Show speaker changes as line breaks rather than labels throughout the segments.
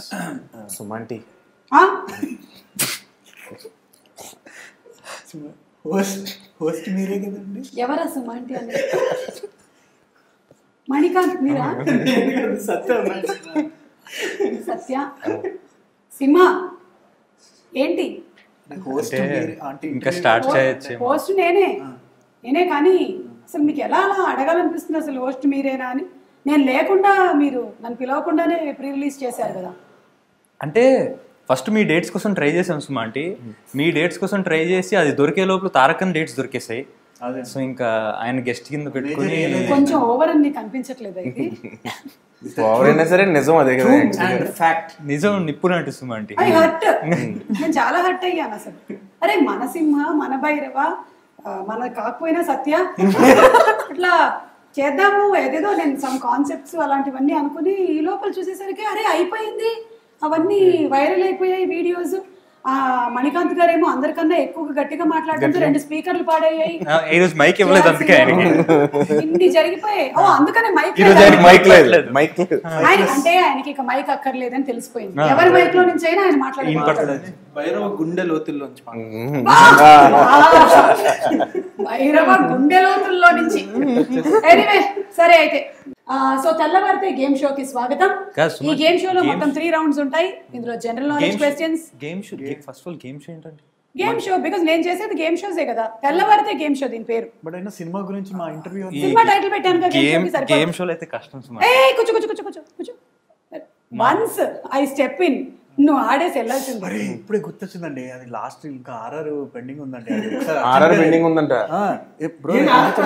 సుమంటి
ఆ?
Host host మీరే కదండి
ఎవరా సుమాంటి అని మణికాంత్ మీరా
సత్యం
సత్య సింహ ఏంటి
హోస్ట్
అంటే
మీరే అంటే
ఇంకా స్టార్ట్ చేయొచ్చు
హోస్ట్ నేనే నేనే కానీ అసలు మీకు ఎలా అలా అడగాలనిపిస్తుంది అసలు హోస్ట్ మీరేనా అని నేను లేకుండా మీరు నన్ను పిలవకుండానే ప్రీ రిలీజ్ చేశారు కదా
అంటే ఫస్ట్ మీ డేట్స్ కోసం ట్రై చేసాం సుమా ఆంటీ మీ డేట్స్ కోసం ట్రై చేసి అది దొరికే లోపల తారకన్ డేట్స్ దొరికేసాయి
అదే.
సో ఇంకా ఆయన గెస్ట్ కింద పెట్టుకుని
కొంచెం ఓవర్ అని నీకు అనిపించట్లేదు ఇది
ఎవరైనా సరే నిజం అదే కదా
అండ్ ఫ్యాక్ట్
నిజం నిప్పునంటు సుమా ఆంటీ
ఐ హర్ట్ నేను చాలా హర్ట్ అయ్యాను అసలు అరే మన సింహ మన భైరవ ఆ, మన కాకపోయినా సత్య ఇట్లా చేద్దాము ఏదేదో నేను సమ్ కాన్సెప్ట్స్ అలాంటివన్నీ అనుకుని ఈ లోపల చూసేసరికి అరే అయిపోయింది అవన్నీ వైరల్ అయిపోయాయి వీడియోస్ ఆ మణికాంత్ గారేమో అందరికన్నా ఎక్కువ గట్టిగా మాట్లాడుతుంటే రెండు స్పీకర్లు పాడయ్యాయి
ఆ, ఈ రోజు మైక్ ఇవ్వలేదు అందుకే ఆయనకి
ఇన్ని జరిగిపోయాయి ఓ అందుకనే మైక్
ఈ రోజు
లేదా?
ఆయనకి
మైక్ లేదు మైక్ లేదు
ఆయన అంటే ఆయనకి ఇక మైక్ అక్కర్లేదని తెలిసిపోయింది ఎవరి మైక్ లో నుంచి అయినా ఆయన మాట్లాడారు
వినపడుతుంది
భైరవ గుండె లోతుల్లోంచి మాట.
భైరవ గుండె లోతుల్లో నుంచి ఎనీవే సరే అయితే సో తెల్లవారితే గేమ్ షోకి స్వాగతం
కాదు,
ఈ
సుమన్,
గేమ్ షోలో
games-
మొత్తం త్రీ రౌండ్స్ ఉంటాయి ఇందులో general knowledge questions
game show first of all game show ఏంటంటే
గేమ్ షో బికాజ్ నేను చేసేది గేమ్ షోసే కదా తెల్లవారితే గేమ్ షో దీని పేరు
బట్ అయినా సినిమా గురించి మా ఇంటర్వ్యూ
సినిమా టైటిల్ పెట్టాను కదా గేమ్
గేమ్
షోకి సరిపోదు
గేమ్ షోలో అయితే కష్టం సుమా
ఏ కూర్చో కూర్చో కూర్చో కూర్చో కూర్చో వన్స్ ఐ స్టెప్ ఇన్ నువ్వు ఆడేసి వెళ్ళాల్సింది
అరే ఇప్పుడే గుర్తొచ్చిందండి అది లాస్ట్ ఇంకా ఆర్ఆర్ పెండింగ్ ఉందండి అది ఒకసారి
ఆర్ఆర్
అర్జెంట్గా-
పెండింగ్ ఉందంట
ఆ, ఏ bro,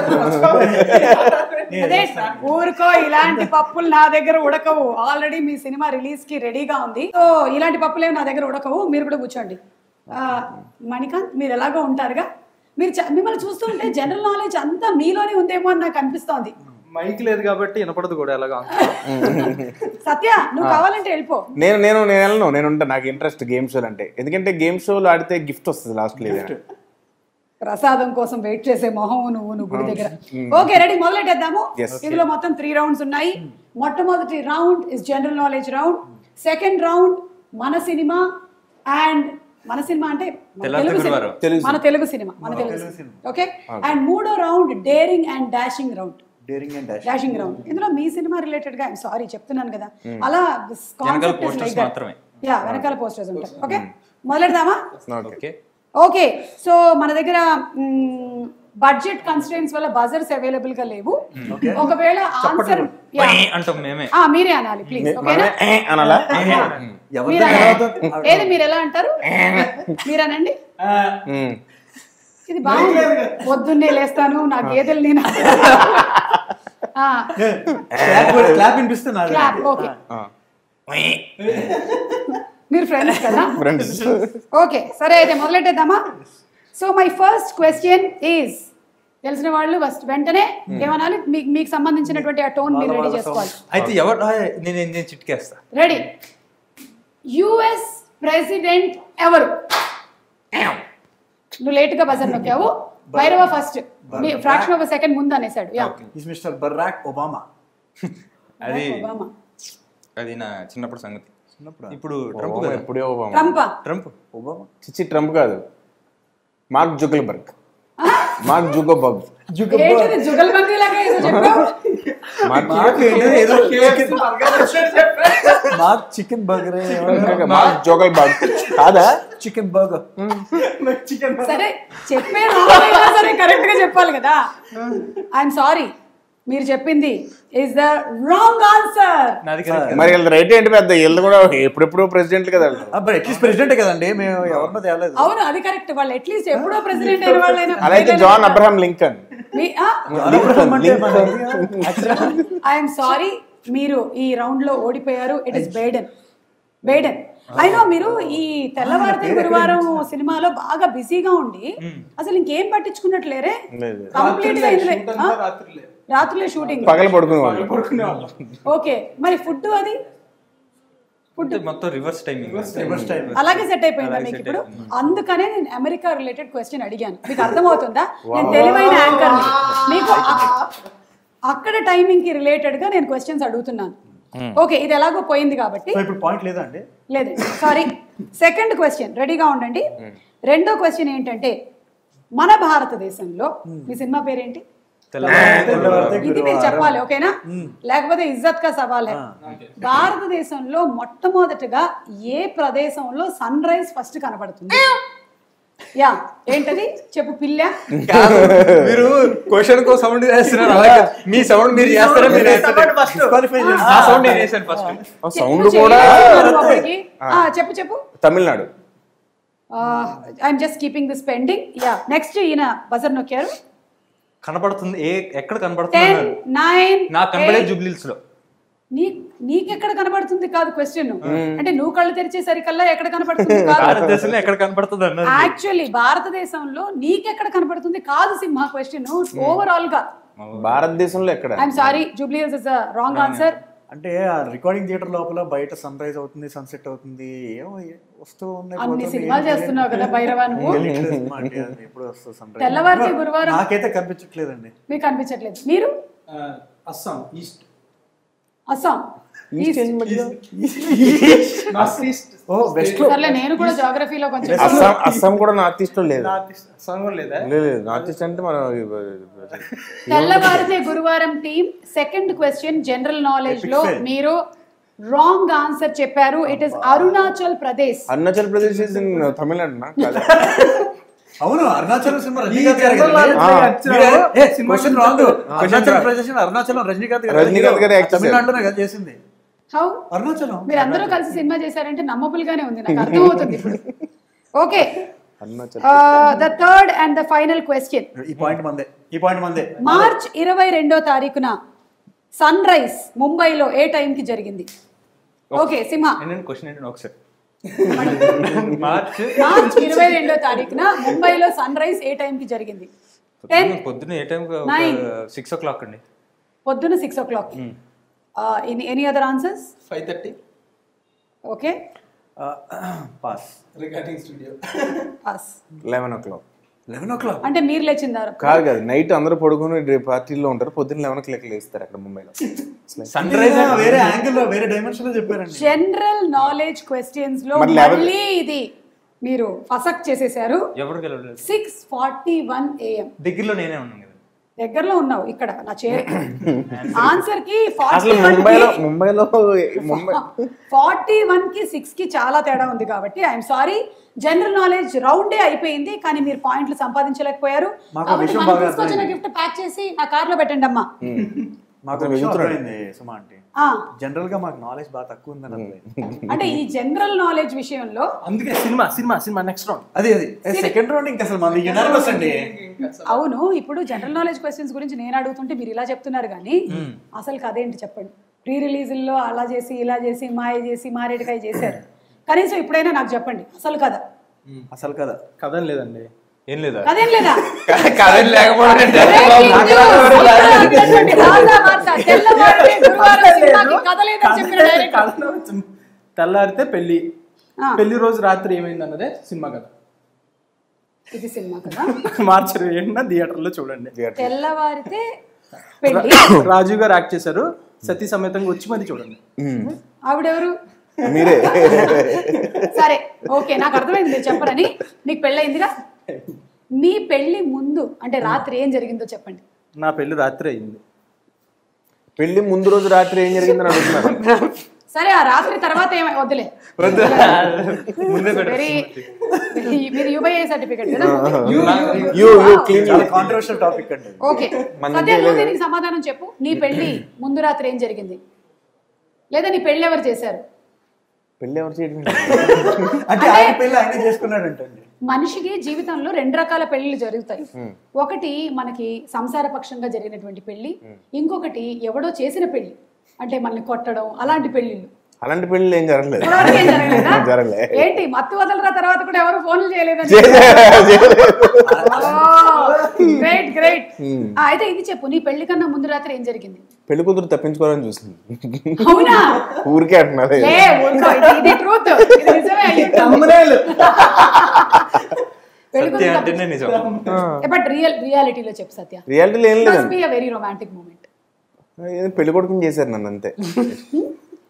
అదే ఊరుకో ఇలాంటి పప్పులు నా దగ్గర ఉడకవు ఆల్రెడీ మీ సినిమా రిలీజ్ కి రెడీగా ఉంది సో ఇలాంటి పప్పులేమి నా దగ్గర ఉడకవు మీరు కూడా కూర్చోండి ఆ, మణికాంత్ మీరు ఎలాగో ఉంటారుగా మీరు చ- మిమ్మల్ని చూస్తుంటే జనరల్ నాలెడ్జ్ అంతా మీలోనే ఉందేమో అని నాకు అనిపిస్తోంది
మైక్ లేదు కాబట్టి వినపడదు కూడా ఎలాగా
సత్య నువ్వు కావాలంటే వెళ్ళిపో
నేను నేను నేను వెళ్ళను నేను ఉంటా నాకు ఇంట్రెస్ట్ గేమ్ షోలు అంటే ఎందుకంటే గేమ్ షోలు ఆడితే గిఫ్ట్ వస్తుంది లాస్ట్ ఏదైనా
ప్రసాదం కోసం వెయిట్ చేసే మొహం నువ్వు నువ్వు గుడి దగ్గర ఓకే రెడీ మొదలెట్టేద్దాము
Yes.
ఇందులో మొత్తం త్రీ రౌండ్స్ ఉన్నాయి మొట్టమొదటి round is general knowledge round second round మన సినిమా అండ్ మన సినిమా అంటే మన
తెల్లారితే
తెలుగు సినిమా
గురువారం.
తెలుగు
మన తెలుగు సినిమా మన తెలుగు సినిమా ఓకే అండ్ మూడో round daring and dashing round
daring and dash
dashing round ఇందులో మీ సినిమా రిలేటెడ్ గా సారీ చెప్తున్నాను కదా అలా
వెనకాల posters మాత్రమే.
యా వెనకాల పోస్టర్స్ ఉంటాయి ఓకే మొదలెడదామా
ఓకే
ఓకే సో మన దగ్గర బడ్జెట్ కన్స్ట్రెయిన్స్ వల్ల బజర్స్ అవైలబుల్ గా లేవు ఒకవేళ ఆన్సర్
అంటాం మేమే
మీరే అనాలి ప్లీజ్ ఓకేనా
ఏ అనాలా
ఎవరి
మీరు
దగ్గర
అనాలి.
అవుతుందో-
ఏది మీరు ఎలా అంటారు మీరనండి
ఉమ్.
ఇది బాగుంది పొద్దున్నే లేస్తాను నా గేదెలు నేను
క్లాప్ కూడా- క్లాప్ వినిపిస్తే నాది.
క్లాప్ ఓకే
ఆ.
మీరు ఫ్రెండ్స్ కదా
ఫ్రెండ్స్
ఓకే సరే అయితే మొదలెట్టేద్దామా so my first question is తెలిసిన వాళ్ళు ఫస్ట్ వెంటనే ఏమనాలి మీకు మీకు సంబంధించినటువంటి ఆ టోన్ మీరు రెడీ చేసుకోవాలి
అయితే ఎవరు ఆ, నేను నేను చిట్కేస్తా
రెడీ యుఎస్ ప్రెసిడెంట్ ఎవరు నువ్వు లేట్ గా బజర్ నొక్కావు భైరవ ఫస్ట్ మీ ఫ్రాక్షన్ ఆఫ్ సెకండ్ ముందు అనేసాడు yeah
is mister Barack Obama
అది
ఒబామా
అది నా చిన్నప్పుడు సంగతి
చిన్నప్పుడు
ఇప్పుడు ట్రంప్ కదా
ఎప్పుడే ఒబామా
ట్రంపా
ట్రంప్
ఒబామా
చిచ్చి ట్రంప్ కాదు మార్క్ జుగల్బర్గ్ మార్క్ జుగోబర్గ్
ఏంటిది జుగల్బందీ లాగా ఏదో చెప్పావు
మార్క్
మాకు ఏదో ఏదో మాకు చికెన్ బర్గర్
మార్క్ జోగల్బర్గ్ కాదా
చికెన్ బర్గర్ చికెన్
సరే చెప్పే wrong అయినా సరే కరెక్ట్ గా చెప్పాలి కదా ఐఎమ్ సారీ మీరు చెప్పింది ఇస్ ద రాంగ్ ఆన్సర్
నాది correct కదా.
మరి వీళ్ళ రైట్ ఏంటి పెద్ద వీళ్ళు కూడా ఎప్పుడెప్పుడు ప్రెసిడెంట్ కదా వీళ్ళు.
అప్పుడు అట్లీస్ట్ ప్రెసిడెంటే కదండి మేము ఎవరినో తేలేదు
అవును అది కరెక్ట్ వాళ్ళు అట్లీస్ట్ ఎప్పుడో ప్రెసిడెంట్ అయిన వాళ్ళైనా
అలాగే జాన్ అబ్రహాం లింకన్
అబ్రహం అంటే మన
ఐఎమ్ సారీ మీరు ఈ రౌండ్ లో ఓడిపోయారు ఇట్ ఇస్ బైడెన్ బైడెన్ అయినా మీరు ఈ తెల్లవారితే గురువారం సినిమాలో బాగా బిజీగా ఉండి అసలు ఇంకేం పట్టించుకున్నట్లేరే
లేదు.
కంప్లీట్ గా ఇందులో ఆ? రాత్రులే షూటింగ్
పగల పడుకునే వాళ్ళు
ఓకే మరి ఫుడ్ అది ఫుడ్
అంటే మొత్తం రివర్స్ టైమింగ్
ఫస్ట్ టైం
అలాగే సెట్ అయిపోయిందా మీకు ఇప్పుడు అందుకనే నేను అమెరికా రిలేటెడ్ క్వశ్చన్ అడిగాను మీకు అర్థమవుతుందా నేను తెలివైన యాంకర్ మీకు అ- అక్కడ టైమింగ్ కి రిలేటెడ్ గా నేను క్వశ్చన్స్ అడుగుతున్నాను ఓకే ఇది ఎలాగో పోయింది కాబట్టి
సో ఇప్పుడు పాయింట్ లేదా అండి
లేదు సారీ సెకండ్ క్వశ్చన్ రెడీగా ఉండండి రెండో క్వశ్చన్ ఏంటంటే మన భారతదేశంలో మీ సినిమా పేరేంటి
తెల్లవారితే
ఇది మీరు
గురువారం.
చెప్పాలి ఓకేనా లేకపోతే ఇజ్జత్ కా సవాలే భారతదేశంలో మొట్టమొదటిగా ఏ ప్రదేశంలో సన్ రైజ్ ఫస్ట్ కనబడుతుంది యా ఏంటది చెప్పు పిల్ల
మీరు క్వశ్చన్ కో సౌండ్ చేస్తున్నారు అలాగే కాదు. మీ సౌండ్ మీరు చేస్తారా మీరు వేస్తారా?
Disqualify చేయండి.
ఆ సౌండ్ నేను వేసాను ఫస్ట్
సౌండ్
చెప్పు,
కూడా
చెప్పు, అప్పటికి. ఆ, చెప్పు చెప్పు
Tamil Nadu
I'm just keeping this pending yeah next ఈయన బజర్ నొక్కారు
కనపడుతుంది ఏ ఎక్కడ కనపడుతుంది
టెన్
అన్నారు.
నైన్
నాకు కనపడే జూబ్లీస్ లో
నీ నీకెక్కడ కనబడుతుంది కాదు క్వశ్చన్ అంటే నువ్వు కళ్ళు తెరిచేసరికల్లా ఎక్కడ కనబడుతుంది కాదు
భారతదేశంలో ఎక్కడ కనపడుతుంది అన్నారు
యాక్చువల్లీ భారతదేశంలో నీకెక్కడ కనబడుతుంది కాదు సింహ క్వశ్చన్ ఓవరాల్ గా
భారతదేశంలో ఎక్కడ
I'm sorry Jubilee is wrong answer
అంటే ఆ రికార్డింగ్ థియేటర్ లోపల బయట సన్ రైజ్ అవుతుంది సన్సెట్ అవుతుంది ఏమో ఏ- వస్తూ ఉన్నాయి
అన్ని
పోతుంది,
సినిమాలు
ఏం
చేస్తున్నావు కదా భైరవ నువ్వు
తెలియట్లేదు సినిమా అంటే అది ఎప్పుడు వస్తుంది సన్ రైజ్
తెల్లవారితే గురువారం
నాకైతే కనిపించట్లేదండి
మీకు అనిపించట్లేదు మీరు
అస్సాం ఈస్ట్
అస్సాం
ఈస్ట్ ఏంటి మధ్యలో?
నార్త్ ఈస్ట్
ఓ వెస్ట్ లో
సర్లే నేను కూడా జాగ్రఫీలో కొంచెం
అస్సాం అస్సాం కూడా నార్త్ ఈస్ట్ లో లేదు
నార్త్ ఈస్ట్ అస్సాం కూడా లేదా
లేదు, లేదు నార్త్ ఈస్ట్ అంటే మనం
తెల్లవారితే గురువారం team second question general knowledge లో
fail.
మీరు రాంగ్ ఆన్సర్ చెప్పారు it is Arunachal Pradesh
Arunachal Pradesh is in Tamil Nadu కాదు
అవును అరుణాచలం సినిమా
ఈ
రజనీకాంత్ గారు
జనరల్
కదా?
నాలెడ్జ్
ఆ.
వచ్చినావు.
మీరే- ఏ,
సినిమా
question
గురించి
wrong.
చెప్పలేదు.
అరుణాచల్ ప్రదేశ్ అరుణాచలం రజనీకాంత్ గారు
రజనీకాంత్ గారు act చేశారు.
తమిళనాడులోనే కదా చేసింది
హౌ
అరుణాచలం
మీరు అందరూ కలిసి సినిమా చేశారంటే నమ్మబుల్ గానే ఉంది నాకు అర్థమవుతుంది ఇప్పుడు okay
Arunachal
the third and the final question
ఈ పాయింట్ మందే ఈ పాయింట్ మందే
మార్చ్ ఇరవై రెండో తారీఖున సన్ రైజ్ ముంబైలో ఏ టైంకి జరిగింది ఓకే సింహ
నేను క్వశ్చన్ ఏంటంటే ఒకసారి మార్చ్
మార్చ్ ఇరవై రెండో తారీఖున ముంబైలో సన్ రైజ్ ఏ టైంకి జరిగింది టెన్
పొద్దున్న ఏ time
Nine.
Six o'clock అండి
పొద్దున six o'clock any other answers
five thirty
okay
pass
recording studio
pass
eleven o'clock
eleven o'clock
అంటే మీరు లేచిందారు
కాదు కాదు నైట్ అందరూ పడుకుని రేపు పార్టీలో ఉంటారు పొద్దున్న లెవెన్ క్లాక్ లేస్తారు అక్కడ ముంబైలో
సన్ రైజ్
వేరే యాంగిల్ లో వేరే డైమెన్షన్ లో చెప్పారండి
జనరల్ నాలెడ్జ్ క్వశ్చన్స్ లో
మరి level-
మళ్ళీ ఇది మీరు ఫసక్ చేసేసారు
ఎవరికి వెళ్ళలేదు
సిక్స్ ఫార్టీ వన్ ఏఎం
దగ్గరలో నేనే ఉన్నాను కదా
దగ్గరలో ఉన్నావు ఇక్కడ నా చైర్ ఆన్సర్ కి
అసలు
ఫార్టీ
ముంబైలో ముంబైలో ముంబై
ఫార్టీ వన్ కి సిక్స్ కి చాలా తేడా ఉంది కాబట్టి ఐఎమ్ సారీ జనరల్ నాలెడ్జ్ రౌండే అయిపోయింది కానీ మీరు పాయింట్లు సంపాదించలేకపోయారు
మాకు
కాబట్టి
విషయం
మనం
బాగా
తీసుకొచ్చిన
అర్థమైంది.
గిఫ్ట్ ప్యాక్ చేసి నా కార్ లో పెట్టండి అమ్మా
మాకు
అతను
విషయం
వెళ్తున్నాడు.
అర్థమైంది సుమా అంటే
ఆ,
జనరల్ గా మాకు నాలెడ్జ్ బాగా తక్కువ ఉందని అర్థమైంది
అంటే ఈ జనరల్ నాలెడ్జ్ విషయంలో
అందుకే cinema cinema cinema next round
అది అది సెకండ్ రౌండ్ ఇంకా అసలు మనది యునానిమస్ అండి
అవును ఇప్పుడు జనరల్ నాలెడ్జ్ క్వశ్చన్స్ గురించి నేను అడుగుతుంటే మీరు ఇలా చెప్తున్నారు కానీ అసలు కదేంటి చెప్పండి ప్రీ రిలీజుల్లో అలా చేసి ఇలా చేసి మాయ చేసి మారేడుకాయ చేశారు కనీసం ఇప్పుడైనా నాకు చెప్పండి అసలు కదా
అసలు కదా
కథం లేదండి
ఏం లేదా
కదేం లేదా
కరెంట్ లేకపోవడం
Breaking news! అప్పుడు అన్నటువంటి తాజా వార్త. తెల్లవారితే గురువారం సినిమాకి కథ లేదని చెప్పిన డైరెక్టర్.
తెల్లారితే పెళ్లి
ఆ.
పెళ్లి రోజు రాత్రి ఏమైంది అన్నదే సినిమా కథ
ఇది సినిమా కదా
మార్చి ఇరవై ఏడున థియేటర్లో చూడండి
తెల్లవారితే పెళ్లి
రాజు గారు యాక్ట్ చేశారు సతీ సమేతంగా వచ్చి మరి చూడండి
ఆవిడెవరు
మీరే
సరే ఓకే నాకు అర్థమైంది మీరు చెప్పరని మీకు పెళ్ళయిందిగా మీ పెళ్లి ముందు అంటే రాత్రి ఏం జరిగిందో చెప్పండి
నా పెళ్లి రాత్రి అయింది
పెళ్లి ముందు రోజు రాత్రి ఏం జరిగిందని అడుగుతున్నారు
సరే ఆ రాత్రి తర్వాత ఏమై వద్దులే
ముందే పెట్టు.
వెరీ మీరు యూబీఐ సర్టిఫికెట్ కదా
యూ యూ క్లీన్
చాలా కాంట్రవర్షియల్ టాపిక్ అండి
ఓకే
మన
సత్య
ఇంట్లో
నువ్వు దీనికి సమాధానం చెప్పు నీ పెళ్లి ముందు రాత్రి ఏం జరిగింది లేదా నీ పెళ్లి ఎవరు చేశారు
పెళ్లి ఎవరు చేయడం
అంటే ఆయన పెళ్లి ఆయన చేసుకున్నాడంటండి
మనిషికి జీవితంలో రెండు రకాల పెళ్లిళ్ళు జరుగుతాయి ఒకటి మనకి సంసార పక్షంగా జరిగినటువంటి పెళ్లి ఇంకొకటి ఎవడో చేసిన పెళ్లి అంటే మనల్ని కొట్టడం అలాంటి పెళ్లిళ్ళు
అలాంటి పెళ్లి ఏం జరగలేదు
ఇప్పటివరకు ఏం జరగలేదా?
జరగలే.
ఏంటి మత్తు వదలరా తర్వాత కూడా ఎవరు ఫోన్లు చేయలేదని గ్రేట్ గ్రేట్ అయితే ఇది చెప్పు నీ పెళ్లి కన్నా ముందు రాత్రి ఏం జరిగింది
పెళ్లి కూతురు తప్పించుకోవాలని చూసింది
అవునా
ఊరికే అంటున్నారు
లే ఊరుకో, ఇది- ఇది ట్రూత్ ఇది నిజమే అయ్యుంటుంది. పెళ్లి
సత్య అంటేనే నిజం
బట్ రియల్ రియాలిటీలో చెప్పు సత్య
రియాలిటీలో ఏం
మస్ట్
లేదండి
be a very romantic moment
ఏదో పెళ్లి కొడుకుని చేశారు నన్ను అంతే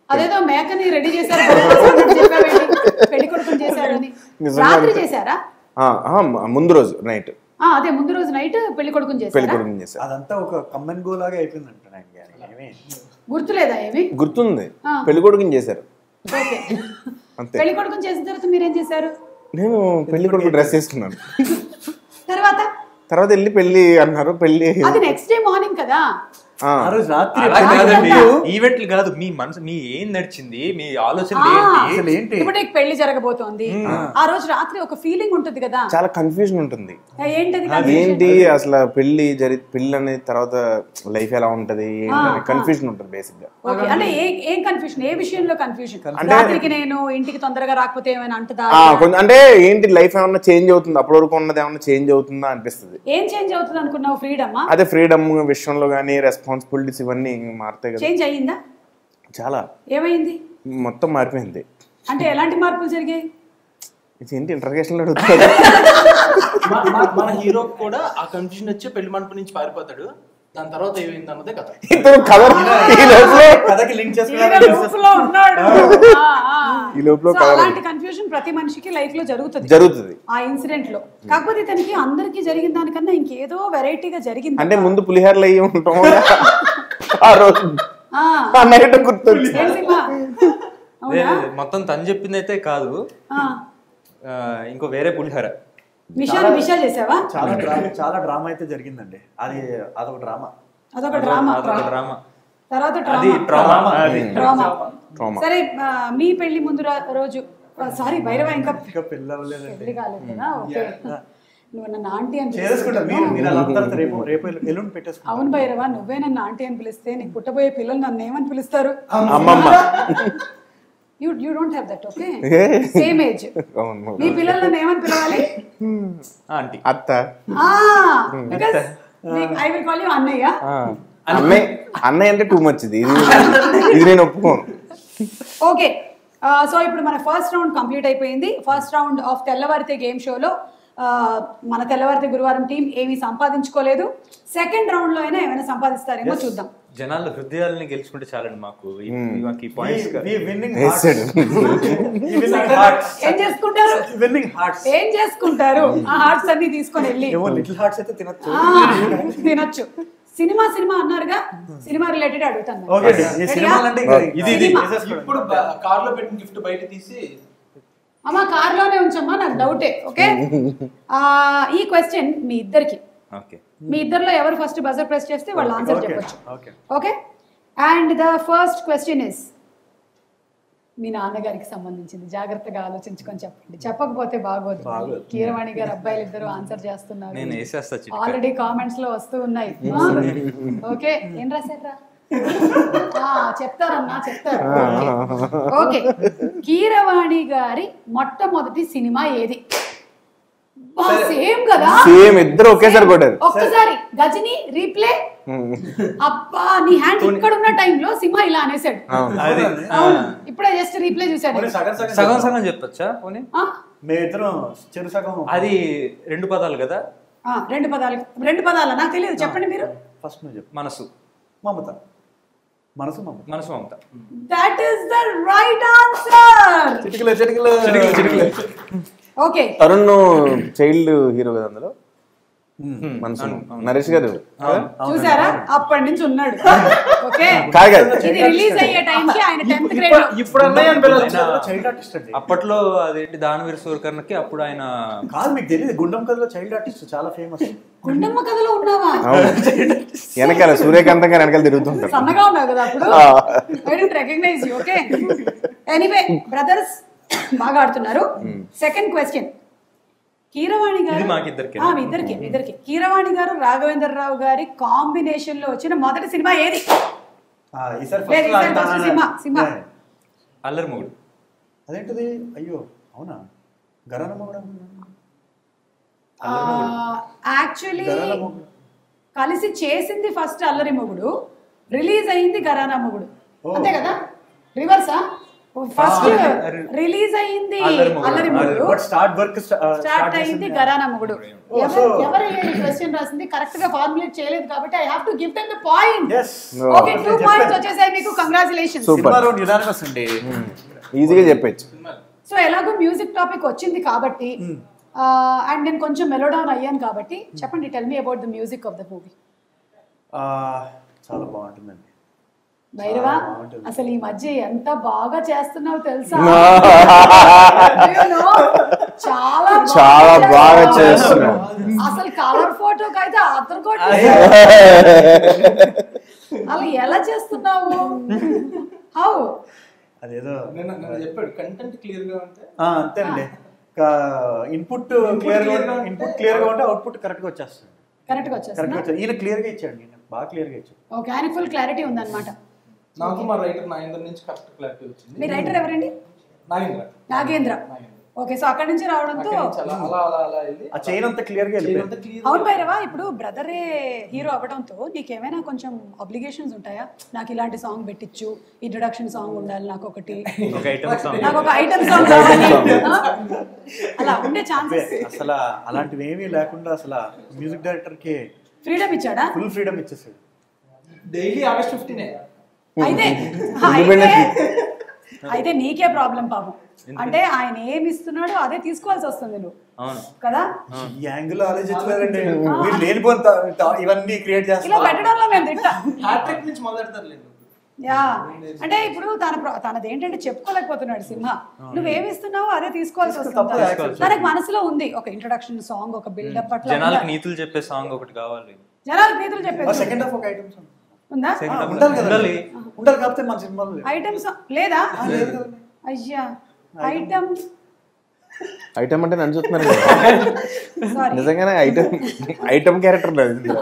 అదేదో మేకని రెడీ చేశారు చెప్పావేంటి? పెళ్లి కొడుకుని చేశారని
నిజంగా
రాత్రి
అంతే.
చేశారా
ఆ, ఆ, ముందు రోజు నైట్
ఆ, అదే ముందు రోజు నైట్ పెళ్లి కొడుకుని
పెళ్లి
చేశారా
కొడుకుని చేశారు
అదంతా ఒక కమ్మన్ గో లాగా అయిపోయిందంట నాకు ఏమీ
గుర్తులేదా ఏమి
గుర్తుంది
ఆ.
పెళ్లి కొడుకుని చేశారు
ఓకే
అంతే
పెళ్లి కొడుకుని చేసిన తర్వాత మీరేం చేశారు
నేను పెళ్లి కొడుకు డ్రెస్ వేసుకున్నాను
తర్వాత
తర్వాత వెళ్ళి పెళ్లి అన్నారు పెళ్లి
అది నెక్స్ట్ డే మార్నింగ్ కదా
ఆ,
ఆ రోజు రాత్రి
అలా
పది
కాదండి
గంటలకు
ఈవెంట్లు కాదు మీ మనసు మీ ఏం నడిచింది మీ ఆలోచన
ఆ,
ఏంటి
అసలు ఏంటి
ఇప్పుడు నీకు పెళ్లి జరగబోతోంది ఆ రోజు రాత్రి ఒక ఫీలింగ్ ఉంటుంది కదా
చాలా కన్ఫ్యూజన్ ఉంటుంది
ఏంటది confusion?
ఏంటి అసలు పెళ్లి జరి పెళ్లి అనేది తర్వాత లైఫ్ ఎలా ఉంటది ఏంటి కన్ఫ్యూజన్ ఉంటుంది బేసిక్ గా
ఓకే అంటే ఏ ఏం కన్ఫ్యూషన్ ఏ విషయంలో కన్ఫ్యూషన్ రాత్రికి నేను ఇంటికి తొందరగా రాకపోతే ఏమైనా అంటదా
ఆ, కొంచెం అంటే ఏంటి లైఫ్ ఏమన్నా చేంజ్ అవుతుంది అప్పటి వరకు ఉన్నది ఏమన్నా చేంజ్ అవుతుందా అనిపిస్తుంది
ఏం చేంజ్ అవుతుంది అనుకున్నావు ఫ్రీడమ్
అదే ఫ్రీడమ్ విషయంలో కానీ రెస్పాన్సిబిలిటీస్ ఇవన్నీ మారుతాయి కదా
చేంజ్ అయ్యిందా
చాలా
ఏమైంది
మొత్తం మారిపోయింది
అంటే ఎలాంటి మార్పులు జరిగాయి
ఇది ఏంటి ఇంటర్గేషన్ అడుగుతుంది
మన- మన- మన హీరో కూడా ఆ కన్ఫ్యూజన్ వచ్చి పెళ్లి మండపం నుంచి పారిపోతాడు దాని తర్వాత ఏమైంది అన్నదే కథ
ఇతను కథ ఈ లోపల
కథకి లింక్
ఈయన
చేసుకున్నాడు
loop లో ఉన్నాడు ఆ, ఆ.
ఈ లోపల
So,
కథ
అలాంటి కన్ఫ్యూజన్ ప్రతి మనిషికి లైఫ్ లో జరుగుతుంది
జరుగుతుంది
ఆ ఇన్సిడెంట్ లో కాకపోతే ఇతనికి అందరికి జరిగిన దానికన్నా ఇంకేదో వెరైటీగా జరిగింది
అంటే ముందు పులిహోరలు అయ్యి ఉంటాం ఆ రోజు
ఆ,
ఆ నైట్ గుర్తొచ్చి
ఏం సినిమా అవునా
లేదు, మొత్తం తను చెప్పింది అయితే కాదు
ఆ,
ఆ, ఇంకో వేరే పులిహోర
మిషాని మిషా చేసావా
చాలా డ్రామా చాలా డ్రామా అయితే జరిగిందండి అది అదొక డ్రామా
అదొక డ్రామా
అదొక డ్రామా
తర్వాత
అది
డ్రామా
ట్రామా అది
డ్రామా
Trauma.
సరే ఆ, మీ పెళ్లి ముందు రా- రోజు సారీ భైరవ ఇంకా
ఇంకా పెళ్ళి అవ్వలేదండి
పెళ్లి కాలేదు కదా ఓకే నువ్వు నన్ను ఆంటీ అని
చేసుకుంటారు మీరు
పిలుస్తున్నావు.
మీరు అలా తర్వాత రేపు రేపు ఎల్లు- ఎల్లుండి పెట్టేసుకుంటారు
అవును భైరవ నువ్వే నన్ను ఆంటీ అని పిలిస్తే నీకు పుట్టబోయే పిల్లలు నన్ను ఏమని పిలుస్తారు
అమ్మమ్మ
you you don't have that okay
ఏ?
సేమ్ ఏజ్
అవును
నీ పిల్లలు నన్ను ఏమని పిలవాలి
ఆంటీ
అత్త
because I will call you అన్నయ్య
ఆ. అన్నయ్య అన్నయ్య అంటే టూ మచ్ ఇది ఇది ఇది నేను ఒప్పుకోను
ఓకే సో ఇప్పుడు మన ఫస్ట్ రౌండ్ కంప్లీట్ అయిపోయింది first round of Tellavarithe game షోలో మన తెల్లవారితే గురువారం టీం ఏమీ సంపాదించుకోలేదు సెకండ్ రౌండ్ లో అయినా ఏమైనా సంపాదిస్తారేమో చూద్దాం
జనాల హృదయాలని గెలుచుకుంటే చాలండి మాకు ఈ- మాకు ఈ పాయింట్స్
విన్నింగ్
వేసాడు
విన్నింగ్ హార్ట్స్
ఏం చేసుకుంటారు
విన్నింగ్ హార్ట్స్
ఏం చేసుకుంటారు ఆ హార్ట్స్ అన్ని తీసుకొని వెళ్ళి
ఏమో లిటిల్ హార్ట్స్ అయితే తినచ్చు
ఆ, తినొచ్చు సినిమా సినిమా అన్నారుగా సినిమా రిలేటెడ్ అడుగుతాను మరి.
ఓకే ఈ సినిమాలు అంటే ఇంకా
ఇది ఇది
సినిమా.
ఇప్పుడు కార్ లో పెట్టిన గిఫ్ట్ బయట తీసి
అమ్మా కార్లోనే ఉంచమ్మా నాకు డౌటే ఓకే ఆ, ఈ క్వశ్చన్ మీ ఇద్దరికి
ఓకే
మీ ఇద్దరిలో ఎవరు ఫస్ట్ బజర్ ప్రెస్ చేస్తే వాళ్ళు ఆన్సర్
ఓకే
చెప్పొచ్చు
okay
okay and the first question is మీ నాన్నగారికి సంబంధించింది జాగ్రత్తగా ఆలోచించుకొని చెప్పండి చెప్పకపోతే బాగోదు కీరవాణి గారు అబ్బాయిలు ఇద్దరు ఆన్సర్ చేస్తున్నారు
నేను వేసేస్తా చిటిక.
ఆల్రెడీ కామెంట్స్ లో వస్తూ ఉన్నాయి ఓకే ఏం రాశారా ఆ, చెప్తారమ్మా చెప్తారు ఓకే కీరవాణి గారి మొట్టమొదటి సినిమా ఏది సేమ్ కదా
సేమ్ ఇద్దరు ఒకేసారి కొట్టారు
ఒక్కసారి గజని రీప్లే అబ్బా నీ హ్యాండ్ ఇక్కడ ఉన్న టైంలో సింహ ఇలా అనేసాడు
అది
అవును ఇప్పుడే జస్ట్ రీప్లే చూసాడు
పోనీ సగం సగం
సగం సగం చెప్పొచ్చా పోనీ
ఆ?
మేమిద్దరం చెరు సగం
అది రెండు పదాలు కదా
ఆ, రెండు పదాలు రెండు పదాలు నాకు తెలియదు చెప్పండి మీరు
ఫస్ట్ నువ్వు చెప్పు
మనసు
Mamata Manasu Mamata
Manasu Mamata
that is the right answer
చిటికలు చిటికలు
ఓకే
తరుణ్ చైల్డ్ హీరో కదా అందులో మనసు నరేష్ గారు
చూసారా అప్పటి నుంచి ఉన్నాడు ఓకే
కాదు కాదు
ఇది రిలీజ్ అయ్యే టైంకి ఆయన టెన్త్ గ్రేడ్ లో
ఇప్పుడు అన్నయ్య అని పిల్లలు
చైల్డ్ ఆర్టిస్ట్ అండి
అప్పట్లో అదేంటి దానవీర సూర్కర్ణకి అప్పుడు ఆయన
కాదు మీకు తెలియదు గుండం కథలో చైల్డ్ ఆర్టిస్ట్ చాలా ఫేమస్
గుండమ్మ కథలో ఉన్నావా
అవును వెనకాల సూర్యకాంతం గారు వెనకాల తిరుగుతుంటారు
సన్నగా ఉన్నావు కదా అప్పుడు
ఆ.
I don't recognize you okay anyway brothers బాగా ఆడుతున్నారు సెకండ్ క్వశ్చన్ కీరవాణి గారు
ఇది మాకిద్దరికేనా?
ఆ, మీ ఇద్దరికి మీ ఇద్దరికి కీరవాణి గారు రాఘవేంద్రరావు గారి కాంబినేషన్ లో వచ్చిన మొదటి సినిమా ఏది
ఈసారి
లేదు, ఈసారి
ఫస్ట్
first సింహ, సింహ.
అల్లరి మొగుడు
అదేంటిది అయ్యో అవునా గరాన మొగడం
యాక్చువల్లీ
గరాన మొగడం
కలిసి చేసింది ఫస్ట్ అల్లరి మొగుడు రిలీజ్ అయింది గరానా మొగుడు అంతే కదా రివర్సా ఫస్ట్ రిలీజ్ అయింది
అల్లరి మొగుడు.
అల్లరి మొగుడు
బట్ స్టార్ట్ వర్క్
స్టార్ట్ అయింది గరానా మొగుడు
Oh,
ఎవరు
so-
ఎవరు క్వశ్చన్ రాసింది కరెక్ట్ గా ఫార్ములేట్ చేయలేదు కాబట్టి I have to give them the point
yes
No.
Okay two points వచ్చేసాయి మీకు కంగ్రాచులేషన్స్
Super.
సినిమాలో నిదానమస్ అండి
ఈజీగా చెప్పచ్చు
సో ఎలాగో మ్యూజిక్ టాపిక్ వచ్చింది కాబట్టి అండ్ నేను కొంచెం మెలోడౌన్ అయ్యాను కాబట్టి చెప్పండి tell me about the music of the movie
ఆ, చాలా బాగుంటుందండి
భైరవా
బాగుంటుంది.
అసలు ఈ మధ్య ఎంత బాగా చేస్తున్నావు తెలుసా You know, చాలా
చాలా బాగా
చేస్తున్నావు.
చేస్తున్నావు.
అసలు కలర్ ఫోటోకి అయితే అతను కొట్టి అలా ఎలా చేస్తున్నావు హౌ
అదేదో
నేను నేను చెప్పాడు కంటెంట్ క్లియర్ గా ఉంటే
ఆ, అంతేనండి ఇన్పుట్ క్లియర్ గా
clear గా ఉంటే-
ఇన్పుట్ క్లియర్ గా ఉంటే అవుట్పుట్ కరెక్ట్ గా వచ్చేస్తుంది
కరెక్ట్ గా
కరెక్ట్
వచ్చేస్తున్నా
గా వచ్చేది ఈయన క్లియర్ గా ఇచ్చాడు ఈయన బాగా క్లియర్ గా ఇచ్చాడు
ఓకే ఆయన ఫుల్ క్లారిటీ ఉందన్నమాట
నాకు మా రైటర్ నాగేంద్ర నుంచి కరెక్ట్ క్లారిటీ వచ్చింది
మీ రైటర్ ఎవరండి
నాగేంద్ర
నాగేంద్ర
నాగేంద్ర.
ఓకే సో అక్కడి నుంచి రావడంతో
అక్కడి నుంచి అలా అలా అలా అలా వెళ్ళి
ఆ చైన్ అంతా క్లియర్ గా
చేయడంతా
వెళ్ళిపోయింది
clear
అవును
గా-
భైరవా ఇప్పుడు బ్రదరే హీరో అవ్వడంతో నీకేమైనా కొంచెం అబ్లిగేషన్స్ ఉంటాయా నాకు ఇలాంటి సాంగ్ పెట్టించు ఇంట్రొడక్షన్ సాంగ్ ఉండాలి నాకు ఒకటి
ఒక ఐటమ్ సాంగ్
నాకు ఒక ఐటమ్ సాంగ్ కావాలి ఆ? అలా ఉండే ఛాన్సెస్
అసలు అలాంటివి ఏమీ లేకుండా అసలు మ్యూజిక్ డైరెక్టర్ కి
ఫ్రీడమ్ ఇచ్చాడా
ఫుల్ ఫ్రీడమ్ ఇచ్చేసాడు
డైలీ ఆగస్ట్ ఫిఫ్టీనే
అయితే అయితే అయితే నీకే ప్రాబ్లం పాపం అంటే ఆయన ఏమి ఇస్తున్నాడో అదే తీసుకోవాల్సి వస్తుంది నువ్వు
అవును
కదా
ఈ యాంగిల్ ఆలోచించలేదండి మీరు లేనిపోయిన త- త- ఇవన్నీ క్రియేట్
ఇలా
చేస్తారు
పెట్టడంలో మేము తిట్టా
హ్యాట్రిక్ నుంచి మొదలెడతారులేండి
యా అంటే ఇప్పుడు తన ప్ర- తనది ఏంటంటే చెప్పుకోలేకపోతున్నాడు సింహ నువ్వేమి ఇస్తున్నావో అదే తీసుకోవాల్సి
తప్పదు,
వస్తుంది
actually.
తనకు మనసులో ఉంది ఒక ఇంట్రొడక్షన్ సాంగ్ ఒక బిల్డప్ అట్లా
జనాలకు
ఉండాలి.
నీతులు చెప్పే సాంగ్ ఒకటి కావాలి
జనాలకు నీతులు చెప్పేది
సెకండ్ హాఫ్ ఒక ఐటమ్ సాంగ్
ఉందా
Second half
ఉండాలి కదా
ఉండాలి.
ఉండాలి కాకపోతే మన సినిమాలో లేదు.
ఐటమ్ లేదా అయ్యా ఐటమ్
ఐటమ్ అంటే నన్ను చూస్తున్నారు కదా
సారీ
నిజంగానే ఐటమ్ ఐటమ్ క్యారెక్టర్ లేదు ఇందులో.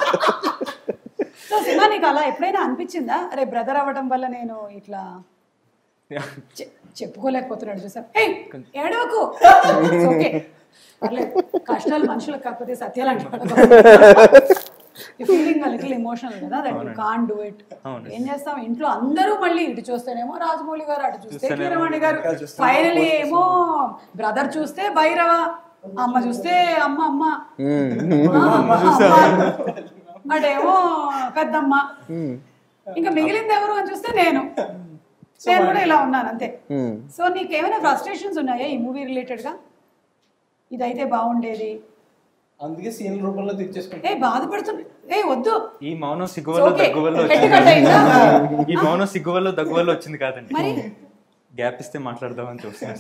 సో సినిమా నీకు అలా ఎప్పుడైనా అనిపించిందా అరే బ్రదర్ అవ్వడం వల్ల నేను ఇట్లా చె- చెప్పుకోలేకపోతున్నాడు చూసా ఏయ్ ఏడవకు ఓకే పర్లేదు కష్టాలు మనుషులకు కాకపోతే సత్యాలు అంటే ఫీలింగ్ లిటిల్ ఎమోషనల్ కదా that you can do it
అవును.
ఏం చేస్తాం ఇంట్లో అందరూ మళ్ళీ ఇటు చూస్తేనేమో రాజమౌళి గారు అటు చూస్తే
చూస్తేనేమో
కీరవాణి గారు
ఇంకా చూస్తేనేమో
ఫైనలీ ఏమో బ్రదర్ చూస్తే భైరవ అమ్మ చూస్తే అమ్మ అమ్మ ఆ, అమ్మ. అటేమో పెద్దమ్మ ఇంకా మిగిలింది ఎవరు అని చూస్తే నేను నేను కూడా ఇలా ఉన్నాను అంతే
Hmm.
సో నీకేమైనా ఫ్రస్ట్రేషన్స్ ఉన్నాయా ఈ మూవీ రిలేటెడ్ గా ఇదైతే బాగుండేది
అందుకే సీన్ రూపంలో తెచ్చేసుకుంటాం
ఏ బాధపడుతుంది ఏ వద్దు
ఈ మౌనం సిగ్గు వల్ల
Okay.
దగ్గు వల్ల
Head
వచ్చింది
cut అయిందా?
ఈ మౌనం సిగ్గు వల్ల దగ్గు వల్ల వచ్చింది కాదండి
మరి
గ్యాప్ ఇస్తే మాట్లాడదామని చూస్తున్నాను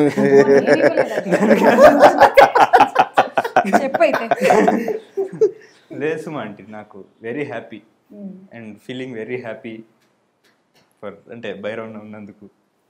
చెప్పైతే
లేదు సుమా ఆంటీ నాకు very happy and feeling very happy for అంటే భైరవ్ ఉన్నందుకు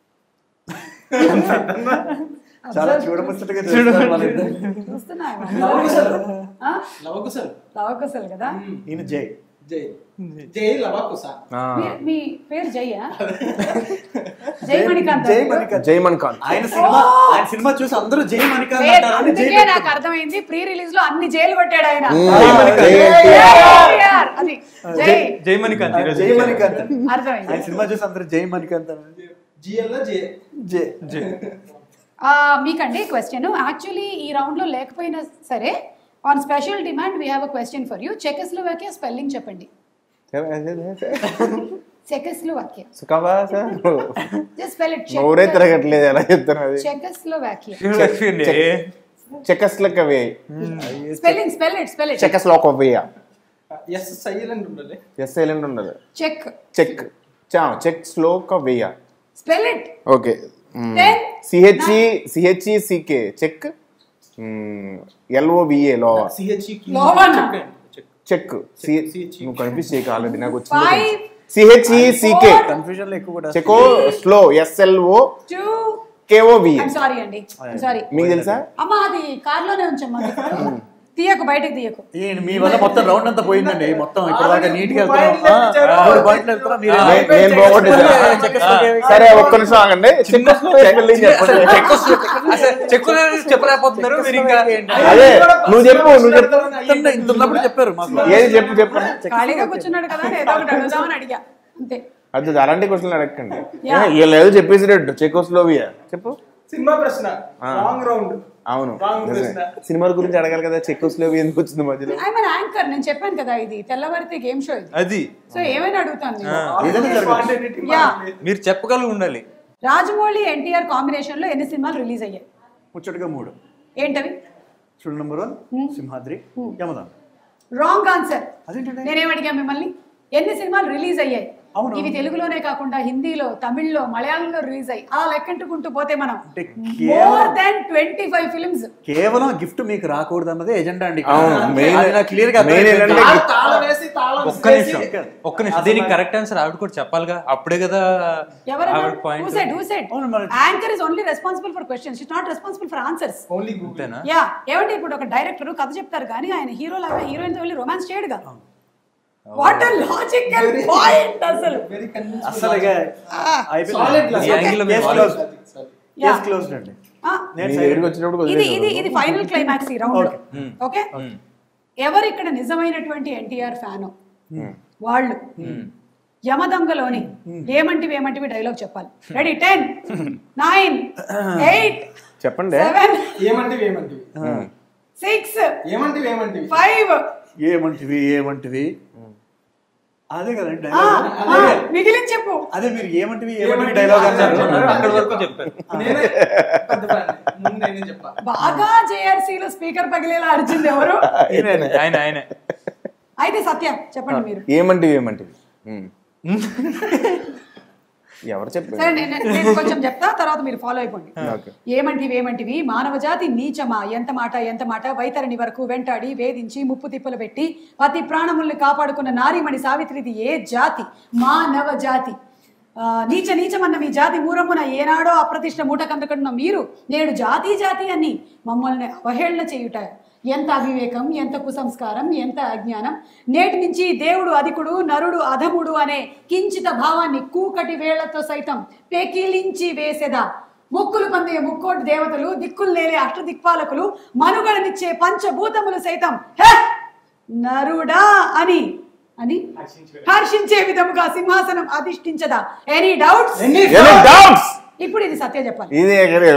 చాలా చూడముచ్చటగా చేస్తారు వాళ్ళిద్దరు.
చూస్తున్నా
లవకుశలు లవకుశలు
లవకుశలు కదా
ఈయన జై
జై జై లవకుశ
ఆ.
మీ- మీ పేరు జయ్యా జై మణికాంత్
జై మణికాంత్
జై మణికాంత్
ఆయన సినిమా ఆయన సినిమా చూసి అందరూ జై మణికాంత్
పేరు
అంటారని జై
అందుకే నాకు అర్థమైంది ప్రీ రిలీజ్ లో అన్ని జైలు కొట్టాడు ఆయన
జై మణికాంత్.
జై ఎన్టీఆర్. అది జై
జై మణికాంత్
ఆయన
ఈరోజు
జై మణికాంత్
అర్థమైంది
ఆయన సినిమా చూసి అందరూ జై మణికాంత్ అని
జిఎల్ జే
జై
జై
ఆ, మీకండి క్వశ్చన్ యాక్చువల్లీ ఈ రౌండ్ లో లేకపోయినా సరే on special demand we have a question for you Czechoslovakia spelling చెప్పండి చెకెస్లోవాకియా జస్ట్ స్పెల్ ఇట్
నోరే తిరగట్లేదు ఎలా చెప్తాను అది
చెకెస్లోవాకియా
చెకస్లకవే
spelling spell it spell it
చెకస్లోకవే
yes silent ఉండాలి
ఎస్ సైలెంట్ ఉండదు
చెక్
చెక్ చా check స్లోకవేయ
spell it
okay
Ten,
CHE CHE CK check ఎల్ఓవిఏ లో
CHE
లోవనా?
Check
CHE.
నువ్వు కన్ఫ్యూజ్ చేయక ఆల్రెడీ నాకు
Five,
వచ్చింది సిహెచ్ఈ సికే
four,
కన్ఫ్యూజన్ లో ఎక్కువ కూడా
చెకో slow SLO
two
కేఓవిఏ
I'm sorry అండి సారీ
మీకు తెలుసా
అమ్మ అది కార్లోనే ఉంచమ్మా తీయకు బయటకు తీయకు
ఈయన మీ వల్ల మొత్తం రౌండ్ అంతా పోయిందండి మొత్తం ఇప్పటిదాకా నీట్ గా
మూడు
వెళ్తున్నాం
పాయింట్లు ఇచ్చారు.
ఆ, మూడు పాయింట్లు వెళ్తున్నాం మీరు
నే- నేను పోగొట్టేసా సరే ఒక్క నిమిషం ఆగండి స్పెల్లింగ్ చెప్పండి
చెక్కు చెప్పలేకపోతున్నారు మీరు ఇంకా
అదే నువ్వు చెప్పు నువ్వు చెప్పు
ఇంత ఇంత ఉన్నప్పుడు చెప్పారు మాకు
ఏది చెప్పు చెప్పు
ఖాళీగా కూర్చున్నాడు కదా నేను ఏదో ఒకటి అడుగుదామని అడిగా అంతే
అది అలాంటి క్వశ్చన్లు అడగండి
Yeah.
వీళ్ళు ఏదో చెప్పేసినట్టు చెకోస్లోవియా చెప్పు
సినిమా ప్రశ్న
ఆ.
రాంగ్ రౌండ్
అవును
Wrong
నిజమే.
ప్రశ్న.
సినిమాల గురించి అడగాలి కదా చెకోస్లోవియా ఎందుకు వచ్చింది మధ్యలో
ఐ మన యాంకర్ నేను చెప్పాను కదా ఇది తెల్లవారితే గేమ్ షో ఇది
అది
సో ఏమైనా అడుగుతాను నేను.
ఏదైనా జరగచ్చు.
యా
మీరు చెప్పగలిగి ఉండాలి
రాజమౌళి ఎన్టీఆర్ కాంబినేషన్ లో ఎన్ని సినిమాలు రిలీజ్ అయ్యాయి
ముచ్చటగా మూడు
ఏంటవి
చూడు నెంబర్ వన్ సింహాద్రి యమదాన్
రాంగ్ ఆన్సర్
అదేంటండి
నేనేం అడిగా మిమ్మల్ని ఎన్ని సినిమాలు రిలీజ్ అయ్యాయి
అవును.
ఇవి తెలుగులోనే కాకుండా హిందీలో తమిళ్లో మలయాళంలో రిలీజ్ అయ్యి అలా లెక్కంటుకుంటూ పోతే మనం
అంటే
మోర్
కేవలం
దాన్ ట్వంటీ ఫైవ్ ఫిల్మ్స్
కేవలం గిఫ్ట్ మీకు రాకూడదు అన్నదే ఎజెండా అండి
అవును, main-
క్లియర్ గా
main
అర్థమైంది.
ఏంటంటే
తాళం- తాళం వేసి తాళం
ఒక్క
వేసి
నిమిషం ఒక్క నిమిషం దీనికి కరెక్ట్ ఆన్సర్ ఆవిడ కూడా చెప్పాలిగా అప్పుడే కదా ఆవిడ పాయింట్
అవును, మరి-
anchor is only responsible for questions it not responsible for answers
only Google
అంతేనా
యా ఏమంటే ఇప్పుడు ఒక డైరెక్టర్ కథ చెప్తారు కానీ ఆయన హీరో లాగా హీరోయిన్ తో వెళ్ళి రొమాన్స్ చేయడుగా వాట్ లాజికల్ పాయింట్ అసలు
వెరీ
అసలు ఇక
Solid glass.
ఈ angle లో మీరు
Yeah.
క్లోజ్డ్ అండి
Ah,
నేను
మీ
silent.
దగ్గరికి వచ్చినప్పుడు
ఇది ఇది ఇది ఫైనల్ క్లైమాక్స్ ఈ రౌండ్
Okay.
ఓకే ఎవరు ఇక్కడ నిజమైనటువంటి ఎన్టీఆర్ ఫ్యాన్ వాళ్ళు యమదొంగలోని ఏమంటివి ఏమంటివి డైలాగ్ చెప్పాలి రెడీ టెన్ నైన్ ఎయిట్
చెప్పండి
సెవెన్
ఏమంటివి ఏమంటివి
సిక్స్
ఏమంటివి ఏమంటివి
ఫైవ్
ఏమంటివి ఏమంటివి అదే కదండి
ఆ,
dialogue.
ఆ, మిగిలిన చెప్పు
అదే మీరు ఏమంటివి ఏమంటివి డైలాగ్ అన్నారు
అక్కడి వరకు చెప్పారు
నేనే పెద్ద fan. ముందు నేనే చెప్పా
బాగా జేఆర్సీలో స్పీకర్ పగిలేలా అరిచింది ఎవరు
ఆయన ఆయనే
అయితే సత్య చెప్పండి మీరు
ఏమంటివి ఏమంటివి ఉమ్. ఎవరు చెప్పారు
సరే నేను నేను కొంచెం చెప్తా తర్వాత మీరు ఫాలో అయిపోండి
ఓకే
ఏమంటివి ఏమంటివి మానవ జాతి నీచమా ఎంత మాట ఎంత మాట వైతరణి వరకు వెంటాడి వేధించి ముప్పు తిప్పలు పెట్టి పతి ప్రాణముల్ని కాపాడుకున్న నారీమణి సావిత్రిది ఏ జాతి మానవ జాతి ఆ, నీచ నీచమన్న మీ జాతి మూరమున ఏనాడో అప్రతిష్ట మూట కందకడున్న మీరు నేడు జాతి జాతి అని మమ్మల్ని అవహేళన చేయుట ఎంత అవివేకం ఎంత కుసంస్కారం ఎంత అజ్ఞానం నేటి నుంచి దేవుడు అధికుడు నరుడు అధముడు అనే కించిత భావాన్ని కూకటి వేళ్లతో సైతం పెకిలించి వేసెదా ముక్కులు పందే ముక్కోటి దేవతలు దిక్కులు నేలే అష్టదిక్పాలకులు మనుగడనిచ్చే పంచభూతములు సైతం హే నరుడా అని అని హర్షించే విధముగా సింహాసనం అధిష్ఠించదా ఎనీ డౌట్స్
డౌట్స్
ఇప్పుడు ఇది సత్య చెప్పాలి
ఇది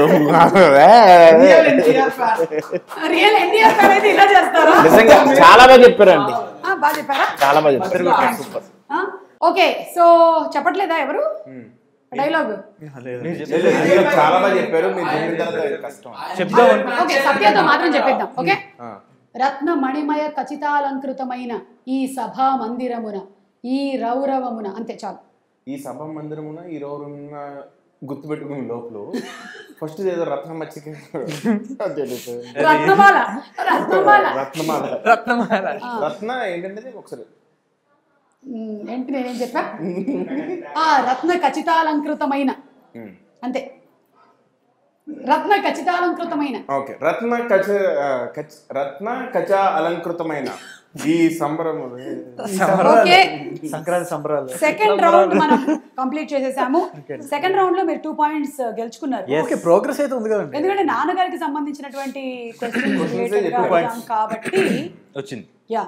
Real NTR fan.
Real NTR అనేది ఇలా చేస్తారా
నిజంగా చాలా బాగా చెప్పారండి
ఆ, బాగా చెప్పారా
చాలా బాగా చెప్పారు సూపర్
ఆ? ఓకే సో చెప్పట్లేదా ఎవరు డైలాగ్
చాలా బాగా చెప్పారు మీరు చెప్పిన తర్వాత కష్టం
చెప్దాం
ఓకే సత్యతో మాత్రం చెప్పిద్దాం ఓకే
ఆ.
రత్న మణిమయ ఖచ్చితాలంకృతమైన ఈ సభా మందిరమున ఈ రౌరవమున అంతే చాలు
ఈ సభ మందిరమున ఈ రోజున్న గుర్తుపెట్టుకునే లోపల ఫస్ట్ ఏదో రత్నం మచ్చిక
రత్నమాల రత్నమాల
రత్నమాల
రత్నమాల
రత్న ఏంటంటే ఒకసారి
ఉమ్, ఏంటి నేనేం చెప్పా ఆ రత్న ఖచ్చితాలంకృతమైన
ఉమ్.
అంతే రత్న ఖచ్చితాలంకృతమైన
ఓకే రత్న కచ ఆ, కచ- రత్న కచ అలంకృతమైన ఈ సంబరము
ఓకే
సంక్రాంతి సంబరాలు
సెకండ్ రౌండ్ మనం కంప్లీట్ చేసేసాము సెకండ్ రౌండ్ లో మీరు టూ పాయింట్స్ గెలుచుకున్నారు
ఓకే ప్రోగ్రెస్ అయితే ఉంది కదండి
ఎందుకంటే నాన్నగారికి సంబంధించినటువంటి క్వశ్చన్
Questions ఏ
అడిగాం కాబట్టి
వచ్చింది
యా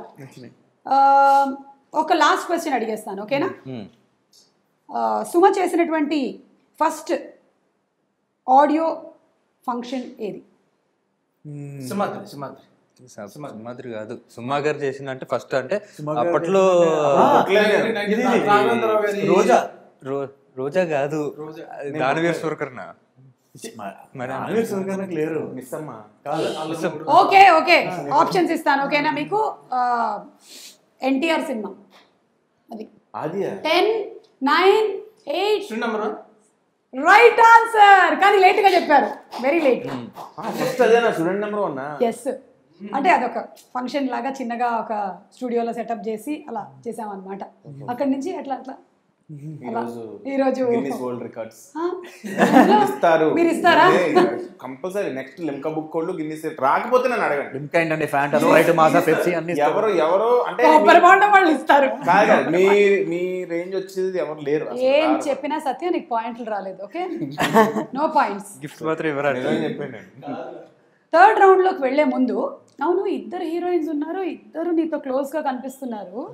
ఒక లాస్ట్ క్వశ్చన్ అడిగేస్తాను ఓకేనా
ఉమ్.
ఆ, సుమ చేసినటువంటి ఫస్ట్ ఆడియో ఫంక్షన్ ఏది
సింహాద్రి సింహాద్రి
సుమాద్రి కాదు సుమా గారు చేసిందంటే ఫస్ట్ అంటే
సుమా గారు
అప్పట్లో
ఇది
రాఘవేంద్రరావు గారి
రోజా
రో- రోజా కాదు అది దానవీర్ సురకర్ణ మరి
ఆన్వీర్ సుల్తానకు లేరు
మిస్ అమ్మా
కాదు
ఓకే ఓకే ఆప్షన్స్ ఇస్తాను ఓకేనా మీకు ఎన్టీఆర్ సినిమా అది
అది
ten nine eight
number one
right answer కానీ లేట్ గా చెప్పారు వెరీ లేట్
ఫస్ట్ అదేనా స్టూడెంట్ నెంబర్ వన్
ఎస్ అంటే అదొక ఫంక్షన్ లాగా చిన్నగా ఒక స్టూడియోలో సెటప్ చేసి అలా చేసామన్నమాట అక్కడి నుంచి అట్లా అట్లా అలా ఈరోజు
గిన్నిస్ వరల్డ్ రికార్డ్స్
ఆ, అందులో
ఇస్తారు
మీరు ఇస్తారా
కంపల్సరీ నెక్స్ట్ లిమ్కా బుక్ వాళ్ళు గిన్నిస్ రాకపోతే నన్ను అడగండి
లిమ్కా ఏంటంటే ఫ్యాంటా స్ప్రైట్ మాసా పెప్సీ అన్ని ఇస్తారు.
ఎవరు ఎవరు అంటే
కొబ్బరి బొండం వాళ్ళు ఇస్తారు
కాదు కాదు, మీ మీ రేంజ్ వచ్చేది ఎవరు లేరు అసలు.
ఏం
రారు.
చెప్పినా సత్య నీకు పాయింట్లు రాలేదు ఓకే నో పాయింట్స్
గిఫ్ట్ మాత్రం ఇవ్వరాడు
నిజం చెప్పాను
థర్డ్ రౌండ్ లోకి వెళ్లే ముందు అవును ఇద్దరు హీరోయిన్స్ ఉన్నారు ఇద్దరు నీతో క్లోజ్ గా కనిపిస్తున్నారు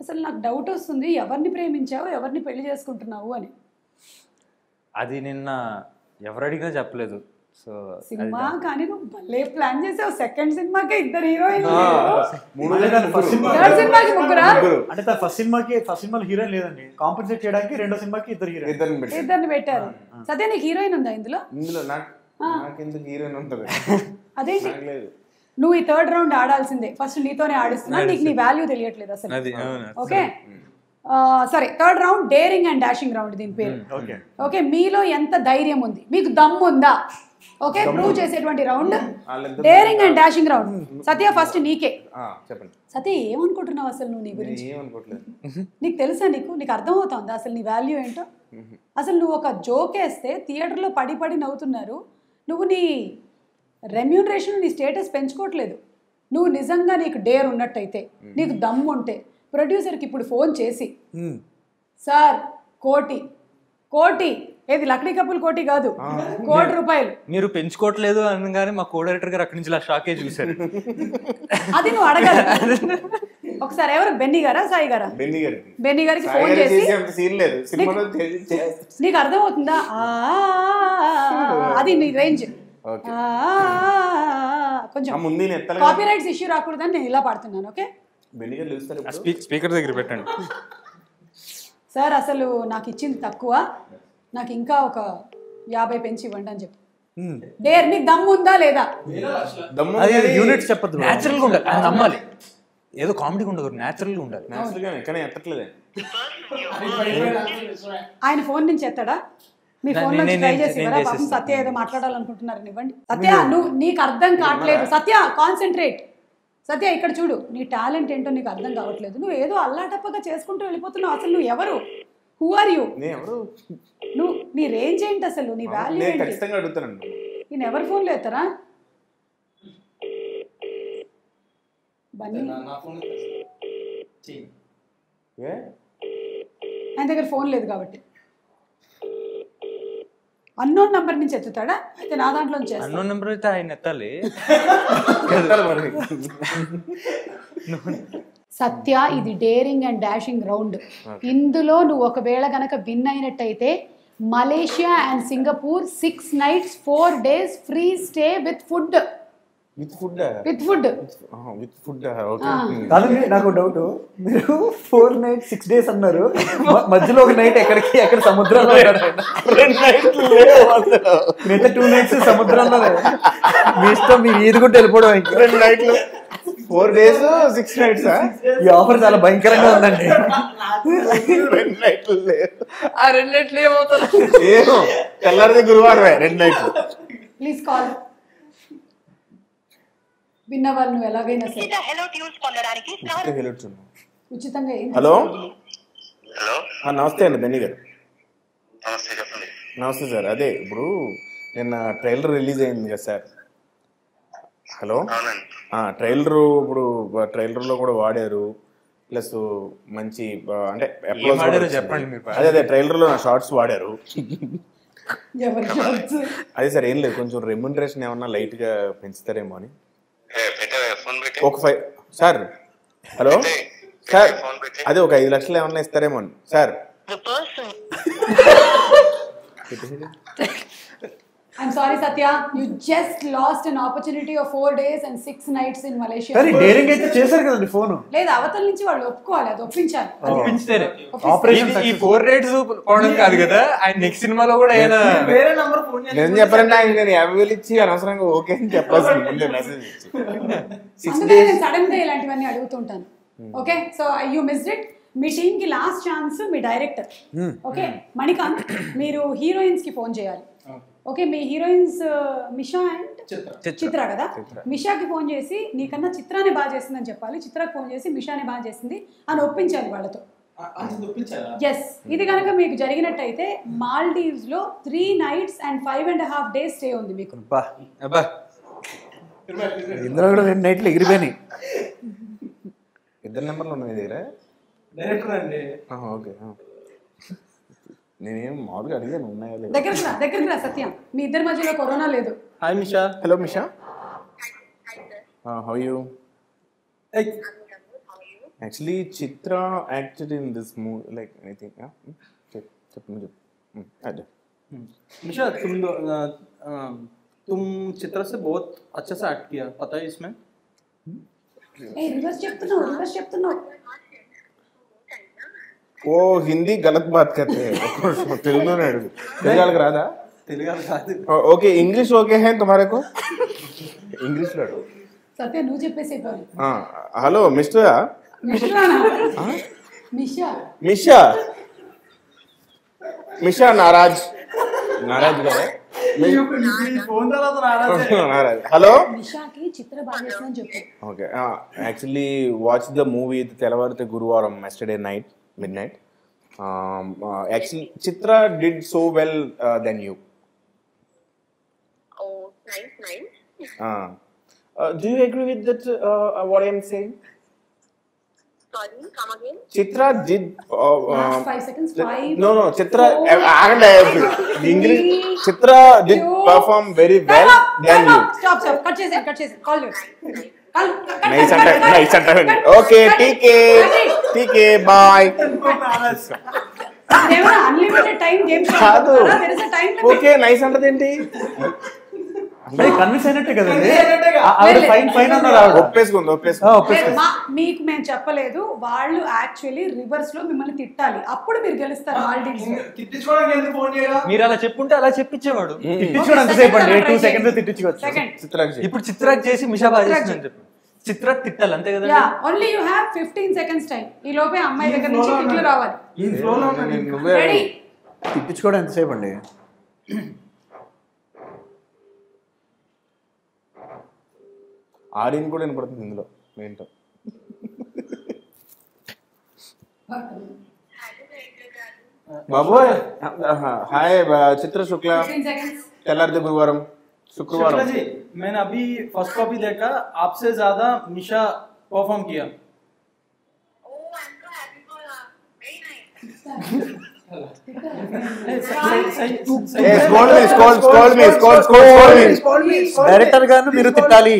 అసలు నాకు డౌట్ వస్తుంది ఎవరిని ప్రేమించావు ఎవరిని పెళ్లి చేసుకుంటున్నావు అని
అది నిన్న ఎవరు అడిగినా చెప్పలేదు సో
సినిమా కానీ నువ్వు భలే ప్లాన్ చేసావు సెకండ్ సినిమాకే ఇద్దరు హీరోయిన్
మూడు
అదే దాని first సినిమా-
థర్డ్ సినిమాకి ముగ్గురా
ముగ్గురు.
అంటే తన ఫస్ట్ సినిమాకి ఫస్ట్ సినిమాలో హీరోయిన్ లేదండి కాంపెన్సేట్ చేయడానికి రెండో సినిమాకి ఇద్దరు హీరోయిన్
ఇద్దరిని పెట్టి
ఇద్దరిని పెట్టారు సత్య నీకు హీరోయిన్ ఉందా ఇందులో
ఇందులో నాకు నాకెందుకు హీరోయిన్ ఉంటుంది
అదేంటి
నాకు లేదు
నువ్వు ఈ థర్డ్ రౌండ్ ఆడాల్సిందే ఫస్ట్ నీతోనే ఆడిస్తున్నా నీకు నీ వాల్యూ తెలియట్లేదు అసలు
అది అవును.
ఓకే ఆ, సరే third round daring and dashing round దీని పేరు
ఓకే
ఓకే మీలో ఎంత ధైర్యం ఉంది మీకు దమ్ము ఉందా ఓకే ప్రూవ్ చేసేటువంటి రౌండ్
వాళ్ళిద్దరు-
daring and dashing round Satya first నీకే
ఆ, చెప్పండి
సత్య ఏమనుకుంటున్నావు అసలు నువ్వు నీ
నేను
గురించి
ఏమనుకోవట్లేదు
నీకు తెలుసా నీకు నీకు అర్థమవుతుందా అసలు నీ వాల్యూ ఏంటో అసలు నువ్వు ఒక జోక్ వేస్తే థియేటర్లో పడి పడి నవ్వుతున్నారు నువ్వు నీ రెమ్యూనరేషన్ నీ స్టేటస్ పెంచుకోవట్లేదు నువ్వు నిజంగా నీకు డేర్ ఉన్నట్టయితే నీకు దమ్ము ఉంటే ప్రొడ్యూసర్కి ఇప్పుడు ఫోన్ చేసి సార్ కోటి కోటి ఏది లక్డీ కప్పులు కోటి కాదు కోటి రూపాయలు
మీరు పెంచుకోవట్లేదు అనగానే మా కో డైరెక్టర్ గారు అక్కడి నుంచి ఇలా షాకే చూశారు
అది నువ్వు అడగాలి ఒకసారి ఎవరు బెన్నీ గారా సాయి గారా
బెన్నీ గారికి
బెన్నీ గారికి
సాయి
ఫోన్
గారికి
చేసి
చేసే అంత సీన్ లేదు సినిమాలో చే- చే-
నీకు అర్థమవుతుందా ఆ, అది నీ రేంజ్
ఓకే.
కొంచెం
ఆ ముందు నేను ఎత్తాలి
కాపీ రైట్స్ ఇష్యూ రాకూడదని నేను ఇలా పాడుతున్నాను ఓకే
బెన్నీ గారు చూస్తారు ఇప్పుడు
స్పీకర్ దగ్గర పెట్టండి
సార్ అసలు నాకు ఇచ్చింది తక్కువ నాకు ఇంకా ఒక యాభై పెంచి ఇవ్వండి అని చెప్పి డేర్ నీకు దమ్ము ఉందా లేదా
దమ్ము
అది
కానీ
యూనిట్స్ చెప్పద్దు
న్యాచురల్ గా ఉండాలి అది నమ్మాలి ఏదో కామెడీ ఉండదు న్యాచురల్ గా ఉండాలి
natural గానే కానీ ఎత్తట్లేదే
ఆయన ఫోన్ నుంచి ఎత్తాడా మీ
నేను-
ఫోన్ నుంచి
నేను-
ట్రై
నేను
చేసి ఇవ్వరా? పాపం
చేసేస్తాను.
సత్య ఏదో మాట్లాడాలనుకుంటున్నారని ఇవ్వండి సత్య నువ్వు నీకు అర్థం కావట్లేదు సత్య కాన్సన్ట్రేట్ సత్య ఇక్కడ చూడు నీ టాలెంట్ ఏంటో నీకు అర్థం కావట్లేదు నువ్వు ఏదో అల్లాటప్పగా చేసుకుంటూ వెళ్ళిపోతున్నావు అసలు నువ్వు ఎవరు హూ ఆర్ యూ
నేను ఎవరు
నువ్వు నీ రేంజ్ ఏంటి అసలు నీ వాల్యూ
నేను
ఏంటి
ఖచ్చితంగా అడుగుతానండి
నేను ఎవరి ఫోన్లో ఎత్తారా బన్నీ
నా ఫోన్ చెయ్యి
ఏ
ఆయన దగ్గర ఫోన్ లేదు కాబట్టి అన్నోన్ నంబర్ నుంచి ఎత్తుతాడా అయితే నా దాంట్లో నుంచి చేస్తా.
అన్నో నెంబర్ అయితే ఆయన ఎత్తాలి
ఎత్తాలి మరి
సత్య ఇది డేరింగ్ అండ్ డాషింగ్ రౌండ్ ఇందులో నువ్వు ఒకవేళ గనక విన్ అయినట్టయితే Malaysia and Singapore six nights four days free stay with food
with food
with food
with food okay
కాదండి నాకు డౌట్ మీరు ఫోర్ నైట్ సిక్స్ డేస్ అన్నారు మ- మధ్యలో ఒక నైట్ ఎక్కడికి ఎక్కడ సముద్రంలో ఉన్నాడు ఆయన. మిగతా టూ నైట్స్ సముద్రంలో మీ ఇష్టం మీరు ఈదుకుంటూ వెళ్ళిపోవడం ఇంకా
రెండు నైట్లు ఫోర్ డేస్ సిక్స్ నైట్స్
ఈ ఆఫర్ చాలా భయంకరంగా ఉందండి
రెండు నైట్లు లేవు
ఆ రెండిట్లు ఏమవుతారు
ఏమో తెల్లారిది గురువారమే రెండు నైట్లు
ప్లీజ్ కాల్ విన్న వాళ్ళు నువ్వు ఎలాగైనా సరే
ఉచిత హెలో ట్యూన్స్ పొందడానికి స్టార్
ఉచితంగా ఏం
హలో
హలో
ఆ, నమస్తే అండి బెన్నీ గారు
నమస్తే చెప్పండి
నమస్తే సార్ అదే ఇప్పుడు నిన్న ట్రైలర్ రిలీజ్ అయింది కదా సార్ హలో
అవునండి
ఆ, ట్రైలర్ ఇప్పుడు ట్రైలర్లో కూడా వాడారు ప్లస్ మంచి ఆ, అంటే applause కూడా
వాడారో
వచ్చింది.
చెప్పండి మీరు.
అదే అదే ట్రైలర్లో నా షార్ట్స్ వాడారు
ఎవరి షార్ట్స్?
అదే సార్ ఏం లేదు కొంచెం రెమ్యునరేషన్ ఏమన్నా లైట్గా పెంచుతారేమో అని
ఏ, పెట్టావా ఫోన్ పెట్టి
ఒక ఫైవ్ సార్ హలో
పెట్టే,
సార్
పెట్టే, ఫోన్ పెట్టి
అదే ఒక ఐదు లక్షలు ఏమన్నా ఇస్తారేమో అని sir
the person
I'm sorry Satya you just lost an opportunity of four days and six nights in Malaysia
కానీ డేరింగ్ అయితే చేశారు కదండి ఫోన్
లేదు అవతల నుంచి వాళ్ళు ఒప్పుకోవాలి అది ఒప్పించాలి
ఒప్పించితేనే
ఆపరేషన్
ఈ- ఈ ఫోర్ రేట్స్ పోవడం కాదు కదా ఆయన నెక్స్ట్ సినిమాలో కూడా ఆయన
వేరే నంబర్ ఫోన్
నేను చెప్పాలంటే ఆయన నేను యాభై వేలు ఇచ్చి అనవసరంగా ఓకే అని చెప్పాల్సింది ముందే మెసేజ్ ఇచ్చి సిక్స్
అందుకని
డేస్
నేను సడన్ గా ఇలాంటివన్నీ అడుగుతుంటాను okay so you missed it మీ టీమ్ కి లాస్ట్ ఛాన్స్ మీ డైరెక్టర్ ఓకే మణికాంత్ మీరు హీరోయిన్స్ కి ఫోన్ చేయాలి ఓకే మీ హీరోయిన్స్ మిషా అండ్ చిత్ర కదా మిషాకి ఫోన్ చేసి నీకన్నా చిత్రానే బాగా చేసిందని చెప్పాలి చిత్రకు ఫోన్ చేసి మిషానే బాగా చేసింది అని ఒప్పించాలి వాళ్ళతో
అది చూపించారా
ఎస్ ఇది కనుక మీకు జరిగినట్టయితే మాల్డీవ్స్ లో three nights and five and half days stay ఉంది మీకు
బా
అబ్బా
ఇందులో కూడా రెండు నైట్లు ఎగిరిపోయినాయి
ఇద్దరు నెంబర్లు ఉన్నాయి మీ దగ్గర
డైరెక్టర్ అండి
ఆహా, ఓకే ఆ. నేనేం మామూలుగా అడిగాను ఉన్నాయా లేదా
దగ్గరికి రా దగ్గరికి రా సత్యం మీ ఇద్దరి మధ్యలో కరోనా లేదు
hi Misha
hello Misha how you actually Chitra acted in this movie like anything చెప్పండి చెప్పు Hmm, అదే
निशा तुम दो- अ, अ, तुम चित्र से बहुत अच्छा से एक्ट किया पता है इसमें
ఏ రివర్స్ చెప్తున్నావు రివర్స్ చెప్తున్నావు
ఓ హిందీ గలత్ బాత్ కర్తే हैं తెలుగులోనే అడుగు తెలుగు వాళ్ళకి రాదా
తెలుగు కాదు
ఓకే ఇంగ్లీష్ ఓకే హే తుమారే కో ఇంగ్లీష్లో అడుగు
సత్య నువ్వు చెప్పేసి పోనీ
హలో మిస్టర్
మిశ్రానా మిషా
మిషా మిషా నారాజ్ నారాజ్ కదా
ఫోన్ తర్వాత నారాజే.
నారాజ్ హలో
మిషాకి చిత్ర బాగా చేసిందని చెప్పు
okay actually watch the movie Tellavarithe Guruvaram yesterday night midnight actually Chitra did so well then you
Oh, nice, nice.
Do you agree with that what I'm saying
Sorry, come again.
Chitra did
Last five seconds, five,
no no Chitra
four,
ఆగండి English
three,
Chitra did
two,
perform very well then you
stop stop cut చేసి cut చేసి call
nice అంటే nice అంటే okay టీకే టీకే బాయ్
unlimited time game
కాదు
there is a time limit.
Okay nice అంటే ఏంటి
అంటే కన్విన్స్ అయినట్టే కదండి
అయినట్టేగా.
ఆ- ఆవిడ
లేదు,
ఫైన్ ఫైన్
లేదు,
అన్నారు ఆవిడ
ఒప్పేసుకుంది
ఆ,
ఒప్పేసుకుంది
లేదు,
ఒప్పేసుకో.
మా- మీకు మేము చెప్పలేదు వాళ్ళు యాక్చువల్లీ రివర్స్ లో మిమ్మల్ని తిట్టాలి అప్పుడు మీరు గెలుస్తారు మాల్డీవ్స్ లో.
తిట్టించుకోవడానికి ఎందుకు ఫోన్ చేయరా
మీరు అలా చెప్పుంటే అలా చెప్పించేవాడు
తిట్టించుకోవడం ఎంతసేపు అండి టూ సెకండ్స్ తిట్టించుకోవచ్చు
సెకండ్
చిత్రాక్షి
ఇప్పుడు చిత్రాక్ చేసి మిషా బాగా చేసిందని చెప్పు చిత్రాక్ తిట్టాలి అంతే కదా
yeah only you have fifteen seconds time ఈ లోపే అమ్మాయి దగ్గర నుంచి తిట్లు రావాలి
ఈ ఫ్లోలో ఉన్నాను
నువ్వే
రెడీ
తిట్టించుకోవడం ఎంతసేపు అండి
ఆడియన్ కూడా వినపడుతుంది ఇందులో ఏంటో బాబోయ్ hi Chitra Shukla
fifteen seconds
Tellarithe Guruvaram శుక్రవారం
शुक्ला जी मैंने अभी फर्स्ट कॉपी देखा आपसे ज्यादा मिशा परफॉर्म किया
Oh, I'm so happy for her. Very nice.
सही सही सही
Hey, scold me, scold, scold me, scold, scold, scold me.
Director గారు మీరు తిట్టాలి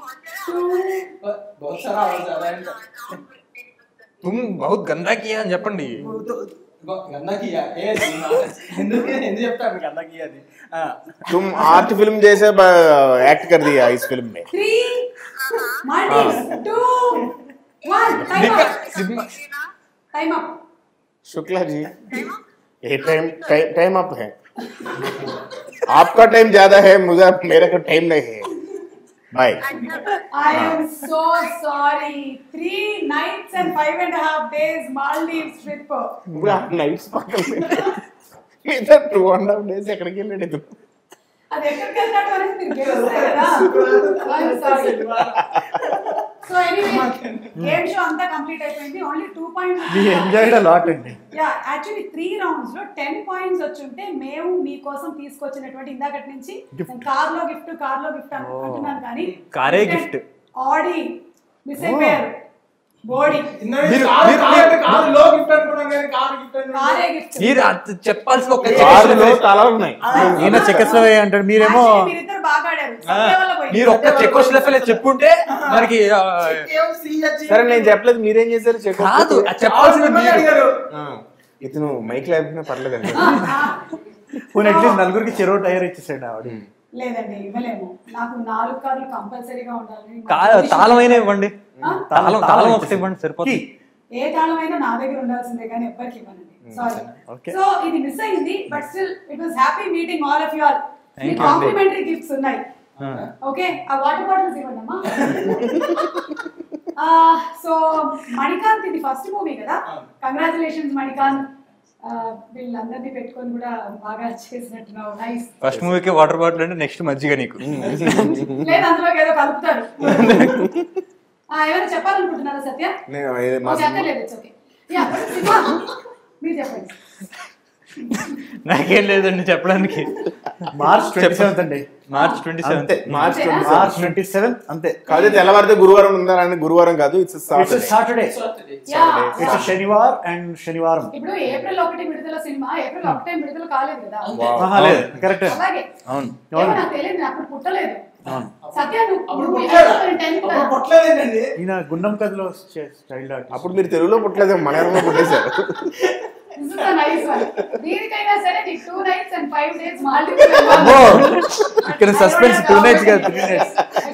बहुत सारा आवाज आ रहा है
తుమ్ బహుత్ గందా కియా అని చెప్పండి
गंदा किया ए ఎందుకు ఎందుకు చెప్తాను గందా किया అది ఆ,
तुम आर्ट फिल्म जैसे एक्ट कर दिया इस फिल्म में
three Maldives two one time up time up
Shukla ji ये टाइम टाइम अप है आपका टाइम ज्यादा है मुझे मेरे को टाइम नहीं है bye
I am so sorry. Three nights and five and a half days Maldives trip.
Nights పక్కన మిగతా టూ అండ్ హాఫ్ డేస్ ఎక్కడికి వెళ్ళాడు
అది ఎక్కడికి వెళ్తాడు అనేది మీరు గెలుస్తారు కదా I'm sorry. So anyway game show అంతా కంప్లీట్ అయిపోయింది only two
we enjoyed a lot అండి
యా యాక్చువల్లీ త్రీ రౌండ్స్ లో టెన్ పాయింట్స్ వచ్చి ఉంటే మేము మీకోసం తీసుకొచ్చినటువంటి ఇందాకటి నుంచి కార్ లో గిఫ్ట్ కార్ లో గిఫ్ట్ అంటున్నాను కానీ
కారే gift.
ఆడి మిస్ అయిపోయారు బోడీ
మీరు కారు కారు కారు లో గిఫ్ట్ అనుకున్నాం కానీ కారు గిఫ్ట్
కారే గిఫ్ట్
మీరు అది చెప్పాల్సిన ఒక
కారులో తలాలు ఉన్నాయి
ఈయన చెక్కస్లవే అంటాడు మీరేమో
Actually, మీరిద్దరు బాగా ఆడారు సత్య వల్ల పోయింది.
మీరు ఒక్క చెక్కోస్లెఫలే చెప్పుంటే మనకి ఆ,
సరే నేను చెప్పలేదు మీరేం చేశారు చెక్
కాదు అది చెప్పాల్సింది మీరు
అడిగారు
ఇతను మైక్ లేకపోయినా పర్లేదండి
పోనీ అట్లీస్ట్ నలుగురికి చెరో టైర్ ఇచ్చేసాడు ఆవిడ
లేదండి ఇవ్వలేము నాకు నాలుగు కార్లు కంపల్సరీగా ఉండాలి
తా- తాళం అయినా ఇవ్వండి
ఆ?
తాళం తాళం ఒకటి ఇవ్వండి సరిపోతుంది
ఏ తాళం అయినా నా దగ్గర ఉండాల్సిందే కానీ ఎవ్వరికి ఇవ్వనండి సారీ
Okay.
సో ఇది మిస్ అయింది but still it was happy meeting all of you all మీ
you అండి.
కాంప్లిమెంటరీ గిఫ్ట్స్ ఉన్నాయి ఓకే ఆ వాటర్ బాటిల్స్ ఇవ్వండి అమ్మా సో మణికాంత్ ఇది ఫస్ట్ మూవీ కదా కంగ్రాచులేషన్స్ మణికాంత్ ఆ, వీళ్ళందరినీ పెట్టుకొని కూడా బాగా చేసినట్టున్నావు నైస్
ఫస్ట్ మూవీకి వాటర్ బాటిల్ అంటే నెక్స్ట్ మజ్జిగ నీకు
లేదు అందులోకి ఏదో కలుపుతారు ఆ, ఏమైనా చెప్పాలనుకుంటున్నారా సత్య
నేను ఇది మా
ఓకే అక్కర్లేదు ఇట్స్ ఓకే యా సినిమా మీరు చెప్పండి
నాకేం లేదండి చెప్పడానికి
మార్చ్ ట్వంటీ సెవెంత్ అండి
మార్చ్ ట్వంటీ
అంతే
సెవెంత్
మార్చ్
అంతేనా?
మార్చ్ ట్వంటీ సెవెంత్ అంతే
కాదు తెల్లవారితే గురువారం ఉందా అని గురువారం కాదు ఇట్స్
సాటర్డే
Yeah.
ఇట్స్ శనివార్ అండ్ శనివారం
ఇప్పుడు ఏప్రిల్ ఒకటి విడుదల సినిమా ఏప్రిల్ ఒకటే విడుదల కాలేదు కదా
ఆహా, లేదు కరెక్ట్
అలాగే
అవును
ఏమో నాకు తెలియదు నేను అప్పుడు పుట్టలేదు
అవును
సత్య నువ్వు
అప్పుడు
నువ్వు
పుట్టాడా?
ఏప్రిల్ 10th
అప్పుడు
కదా?
పుట్టలేదేంటండి
ఈయన గుండం కథలో చైల్డ్ ఆర్టిస్ట్
అప్పుడు మీరు తెలుగులో పుట్టలేదు మలయాళంలో పుట్టేశారు
This is a nice one. దీనికైనా సరే నీకు two nights and five days మాల్టీ
ఇక్కడ suspense two nights కాదు, three nights.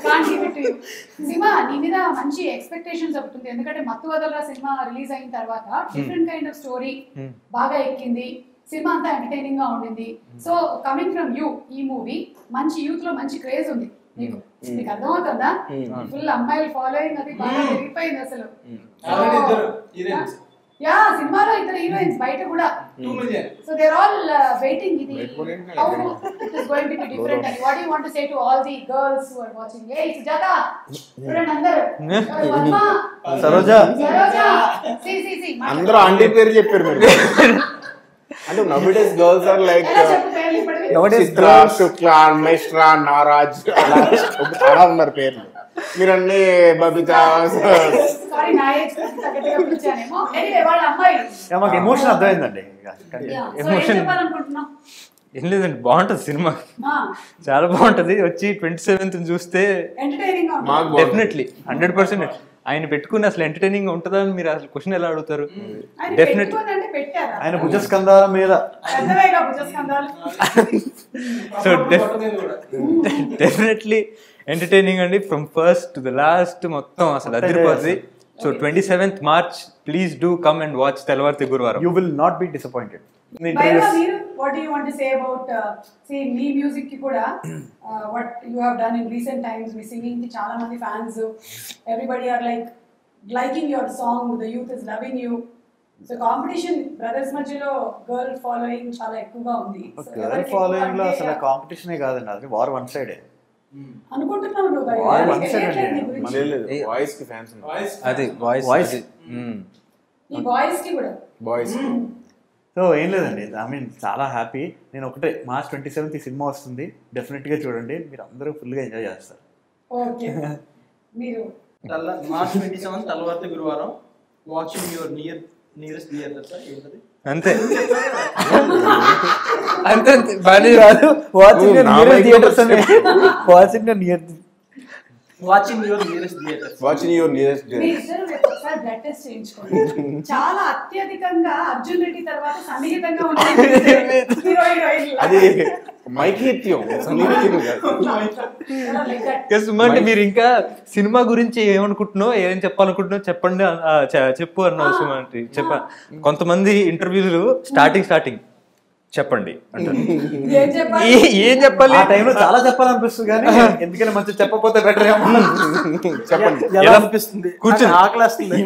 సినిమా నీ మీద మంచి ఎక్స్పెక్టేషన్స్ ఒకటి ఎందుకంటే మత్తు వదలరా సినిమా రిలీజ్ అయిన తర్వాత డిఫరెంట్ కైండ్ ఆఫ్ స్టోరీ బాగా ఎక్కింది సినిమా అంతా ఎంటర్టైనింగ్ గా ఉండింది సో కమింగ్ ఫ్రమ్ యూ ఈ మూవీ మంచి యూత్ లో మంచి క్రేజ్ ఉంది నీకు నీకు అర్థమవుతుందా ఫుల్ అమ్మాయిల ఫాలోయింగ్ అది బాగా పెరిగిపోయింది అసలు
ఆల్రెడీ ఇద్దరు హీరోయిన్స్
యా సినిమాలో ఇద్దరు హీరోయిన్స్ బయట కూడా
two million
So they're all uh, waiting. ఇది
Waiting.
how it is going to be different. And what do you want to say to all the girls who are watching? Hey, Sujata, చూడండి అందరూ. Padma,
Saroja
Saroja, see, see, see.
అందరూ aunty పేరు చెప్పారు మీరు అంటే నవ్విడేస్ girls are like
ఎలా చెప్పు పేర్లు ఇప్పటివి?
Nowadays
చిత్ర శుక్ల మైష్ట్రా నారాజ్ అలా చాలా ఉన్నారు పేర్లు మీరన్నీ బబితా
Sorry, నా age కి తగ్గట్టుగా పిలిచానేమో. Anyway, వాళ్ళ అమ్మాయి.
యా, మాకు ఎమోషన్ అర్థమైందండి
Yeah. So ఏం
Emotion.
చెప్పాలనుకుంటున్నావు?
ఏం లేదండి బాగుంటుంది సినిమా
ఆ,
చాలా బాగుంటది వచ్చి ట్వంటీ సెవెంత్ చూస్తే
entertaining గా ఉంటుంది.
మాకు బాగుంది.
డెఫినెట్లీ హండ్రెడ్ పర్సెంట్ ఆయన పెట్టుకుని అసలు ఎంటర్టైనింగ్ ఉంటుందా అని మీరు అసలు క్వశ్చన్ ఎలా అడుగుతారు
ఆయన
డెఫినెట్
పెట్టుకోనంటే పెట్టారా?
ఆయన భుజస్కంధాల మీద
పెద్దవేగా భుజస్కంధాలు.
సో
కొట్టలేదు కూడా
డెఫినెట్లీ ఎంటర్టైనింగ్ అండి from first to the last మొత్తం అసలు అదిరిపోతుంది so twenty seventh March please do come and watch తెల్లవారితే గురువారం
you will not be disappointed
Bhairava మీరు what you want say about say మీ మ్యూజిక్ కి కూడా what you have done in recent times మీ సింగింగ్ కి చాలా మంది fans everybody are like liking your song the youth is loving you so competition brothers మధ్యలో girl following చాలా ఎక్కువగా ఉంది So,
గర్ల్
ఎవరికి ఎక్కువ
ఫాలోయింగ్ లో
అంటే,
అసలు కాంపిటీషనే కాదండి అది వార్ వన్ సైడే
అనుకుంటున్నావు నువ్వు భైరవ.
Why
నీకు
one sided
తెలియట్లేదు నీ
అండి?
గురించి.
లేదు వాయిస్ కి ఫ్యాన్స్ ఉన్నారు
వాయిస్
అది వాయిస్
Voice.
ఈ బాయ్స్ కి కూడా
బాయ్స్
సో ఏం లేదండి ఐ మీన్ చాలా హ్యాపీ నేను ఒకటే మార్చ్ ట్వంటీ సెవెంత్ ఈ సినిమా వస్తుంది డెఫినెట్ గా చూడండి మీరు అందరూ ఫుల్ గా ఎంజాయ్ చేస్తారు
ఓకే మీరు
తెల్ల మార్చ్ ట్వంటీ సెవెన్ తెల్లవారితే గురువారం watching your near nearest theatre sir ఏంటది
అంతే అంతే అంతే బాగానే
కాదు వాచింగ్
నువ్వు నా
నియర్
mic
థియేటర్స్
లో
అని watching near
watching your nearest theatre
watching your nearest
మీ ఇద్దరు రేపు ఒకసారి బ్లడ్ టెస్ట్ చేయించుకోండి చాలా అత్యధికంగా అర్జున్ రెడ్డి తర్వాత సన్నిహితంగా ఉన్న హీరో హీరోయిన్
అది మైకీత్యం సన్నిహిత్యం కాదు
సుమంటే మీరు ఇంకా సినిమా గురించి ఏమనుకుంటున్నావు ఏం చెప్పాలనుకుంటున్నావు చెప్పండి ఆ, చె- చెప్పు అన్నావు సుమంటి చెప్ప కొంతమంది ఇంటర్వ్యూలు స్టార్టింగ్ స్టార్టింగ్ చెప్పండి అంటారు
ఏం చెప్పాలి
ఏ- ఏం చెప్పాలి
ఆ టైంలో చాలా చెప్పాలనిపిస్తుంది కానీ ఎందుకంటే మంచి చెప్పకపోతే బెటర్ ఏమో
చెప్పండి
ఎలా
ఎలా
అనిపిస్తుంది
కూర్చొని.
ఆకలి వస్తుంది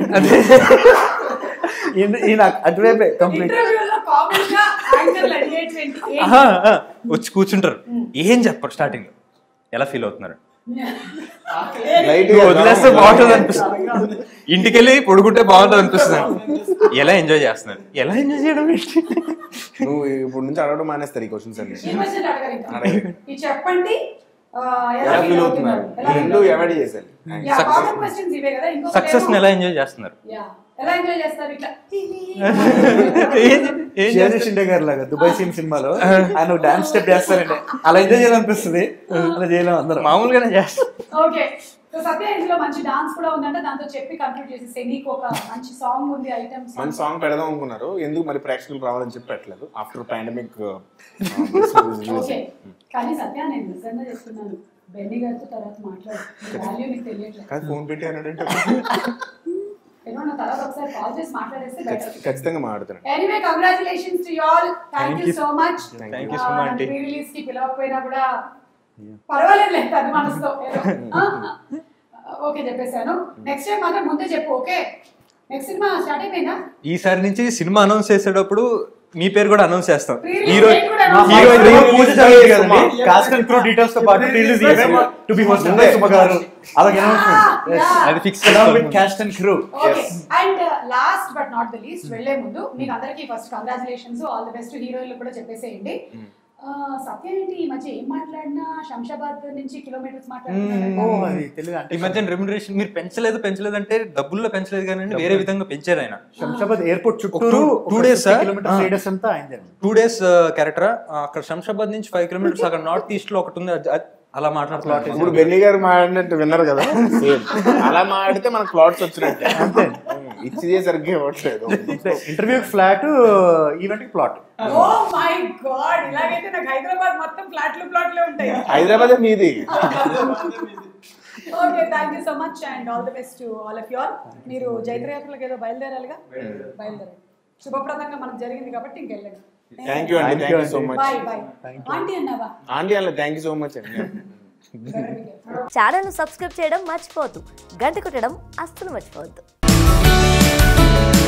ఈయన- ఈయన అటువైపే కంప్లీట్
ఇంటర్వ్యూలో కామన్ గా యాంకర్లు అడిగేటువంటి ఏంటి?
ఆహా, ఆ, వచ్చి కూర్చుంటారు ఏం చెప్పరు స్టార్టింగ్ లో ఎలా ఫీల్ అవుతున్నారు
లైట్
నువ్వు వదిలేస్తే బాగుంటుంది అనిపిస్తుంది ఇంటికి వెళ్ళి పడుకుంటే బాగుంటుంది అనిపిస్తుంది ఎలా ఎంజాయ్ చేస్తున్నారు ఎలా ఎంజాయ్ చేయడం ఏంటి
నువ్వు ఇప్పుడు నుంచి అడగడం మానేస్తారు ఈ క్వశ్చన్స్ అన్ని
ఈ క్వశ్చన్ అడగరు ఇంకా. ఇది చెప్పండి ఆ, ఎలా
ఎలా
feel
ఫీల్
అవుతున్నారు
అవుతున్నారు
ఎలా
రెండు
feel
అవాయిడ్ చేశారు
Yeah, common questions ఇవే కదా ఇంకొకటి
సక్సెస్ ని
ఏమో-
ఎలా ఎంజాయ్ చేస్తున్నారు
Yeah. ఎలా ఎంజాయ్ చేస్తారు ఇట్లా
ఏం- ఏం
షేర్
చేస్తున్నారు?
షిండే గారు లాగా దుబాయ్ సీన్ సినిమాలో ఆయన డాన్స్ స్టెప్ చేస్తారండి అలా ఎంజాయ్ చేయాలనిపిస్తుంది అలా చేయలేం అందరం
మామూలుగానే చేస్తారు
ఓకే సో సత్య ఇందులో మంచి డాన్స్ కూడా ఉందంటే దాంతో చెప్పి కంప్లీట్ చేసి నీకు ఒక మంచి సాంగ్ ఉంది ఐటమ్స్
మంచి సాంగ్ పెడదాం అనుకున్నారు ఎందుకు మరి ప్రేక్షకులు రావాలని చెప్పి పెట్టలేదు ఆఫ్టర్ పాండమిక్
ఓకే కానీ సత్య నేను నిజంగా చెప్తున్నాను బెన్నీ గారితో తర్వాత మాట్లాడు వాల్యూ నీకు తెలియట్లేదు
కాదు ఫోన్ పెట్టి అన్నాడంటే
ఏమో నా తర్వాత ఒకసారి కాల్ చేసి మాట్లాడేస్తే బెటర్
ఖచ్చితంగా మాట్లాడుతున్నాను
anyway congratulations to all thank you so much
Thank you so much, aunty.
Pre release కి పిలవకపోయినా కూడా పర్వాలేదు లేదు అది మనసుతో ఓకే చెప్పేశాను నెక్స్ట్ టైం మాత్రం ముందే చెప్పు ఓకే నెక్స్ట్ సినిమా స్టార్ట్ అయిపోయిందా
ఈసారి నుంచి సినిమా అనౌన్స్ చేసేటప్పుడు మీ పేరు కూడా అనౌన్స్ చేస్తాం
Pre-release
హీరో
date కూడా
మా
announce
హీరో
చేస్తాం.
హీరో పూజ జరిగింది కదండి కాస్ట్ అండ్ క్రూ డీటెయిల్స్ తో పాటు రిలీజ్ టు బి హోస్ట్ ముందే శుభ గారు అలాగే అనౌన్స్మెంట్
Yeah.
అది fix
with cast and crew
okay and last but not the least వెళ్లే ముందు మీకు అందరికీ first congratulations all the best హీరోయిన్లు కూడా చెప్పేసేయండి ఆ, సత్య ఏంటి ఈ మధ్య ఏం మాట్లాడినా శంషాబాద్ నుంచి కిలోమీటర్స్
ఓ
మాట్లాడుతున్నారు
అది తెలుగు అంటే
ఈ మధ్య రెమ్యునరేషన్ మీరు పెంచలేదు పెంచలేదు అంటే డబ్బుల్లో పెంచలేదు కానీ వేరే విధంగా పెంచారు ఆయన
శంషాబాద్ ఎయిర్పోర్ట్
ఒక
చుట్టూ
two- two days, sir.
Kilometre
ఆ.
రేడియస్ అంతా అయింది
టూ డేస్ క్యారెక్టర్ అక్కడ శంషాబాద్ నుంచి ఫైవ్ కిలోమీటర్స్ అక్కడ నార్త్ ఈస్ట్ లో ఒకటి ఉంది అది- అది- అలా మాట్లాడుతున్నారు
ఇప్పుడు బెన్నీ గారు మాట్లాడినట్టు విన్నారు కదా సేమ్ అలా మాట్లాడితే మనకు ప్లాట్స్ వచ్చినట్టే
అంతే.
ఇచ్చి సరిగ్గా ఇవ్వట్లేదు
ఇంటర్వ్యూ ఫ్లాట్ ఈవెంట్ కి ప్లాట్
ఓ మై గాడ్ ఇలాగైతే నాకు హైదరాబాద్ మొత్తం ఫ్లాట్లు ప్లాట్లే ఉంటాయి
హైదరాబాద్ మీది
okay thank you so much and all the best to all of your మీరు జైత్రయాత్రలకు ఏదో బయలుదేరాలిగా బయలుదేరండి శుభప్రదంగా మనకు జరిగింది కాబట్టి ఇంకెళ్ళండి
థ్యాంక్ యూ అండి
Thank you
thank you so
అండి.
మచ్
బాయ్ బాయ్ ఆంటీ అన్నావా
ఆంటీ అన్న థ్యాంక్ యూ సో మచ్ అండి
ఛానల్ను సబ్స్క్రైబ్ చేయడం మర్చిపోవద్దు గంట కొట్టడం అస్సలు మర్చిపోవద్దు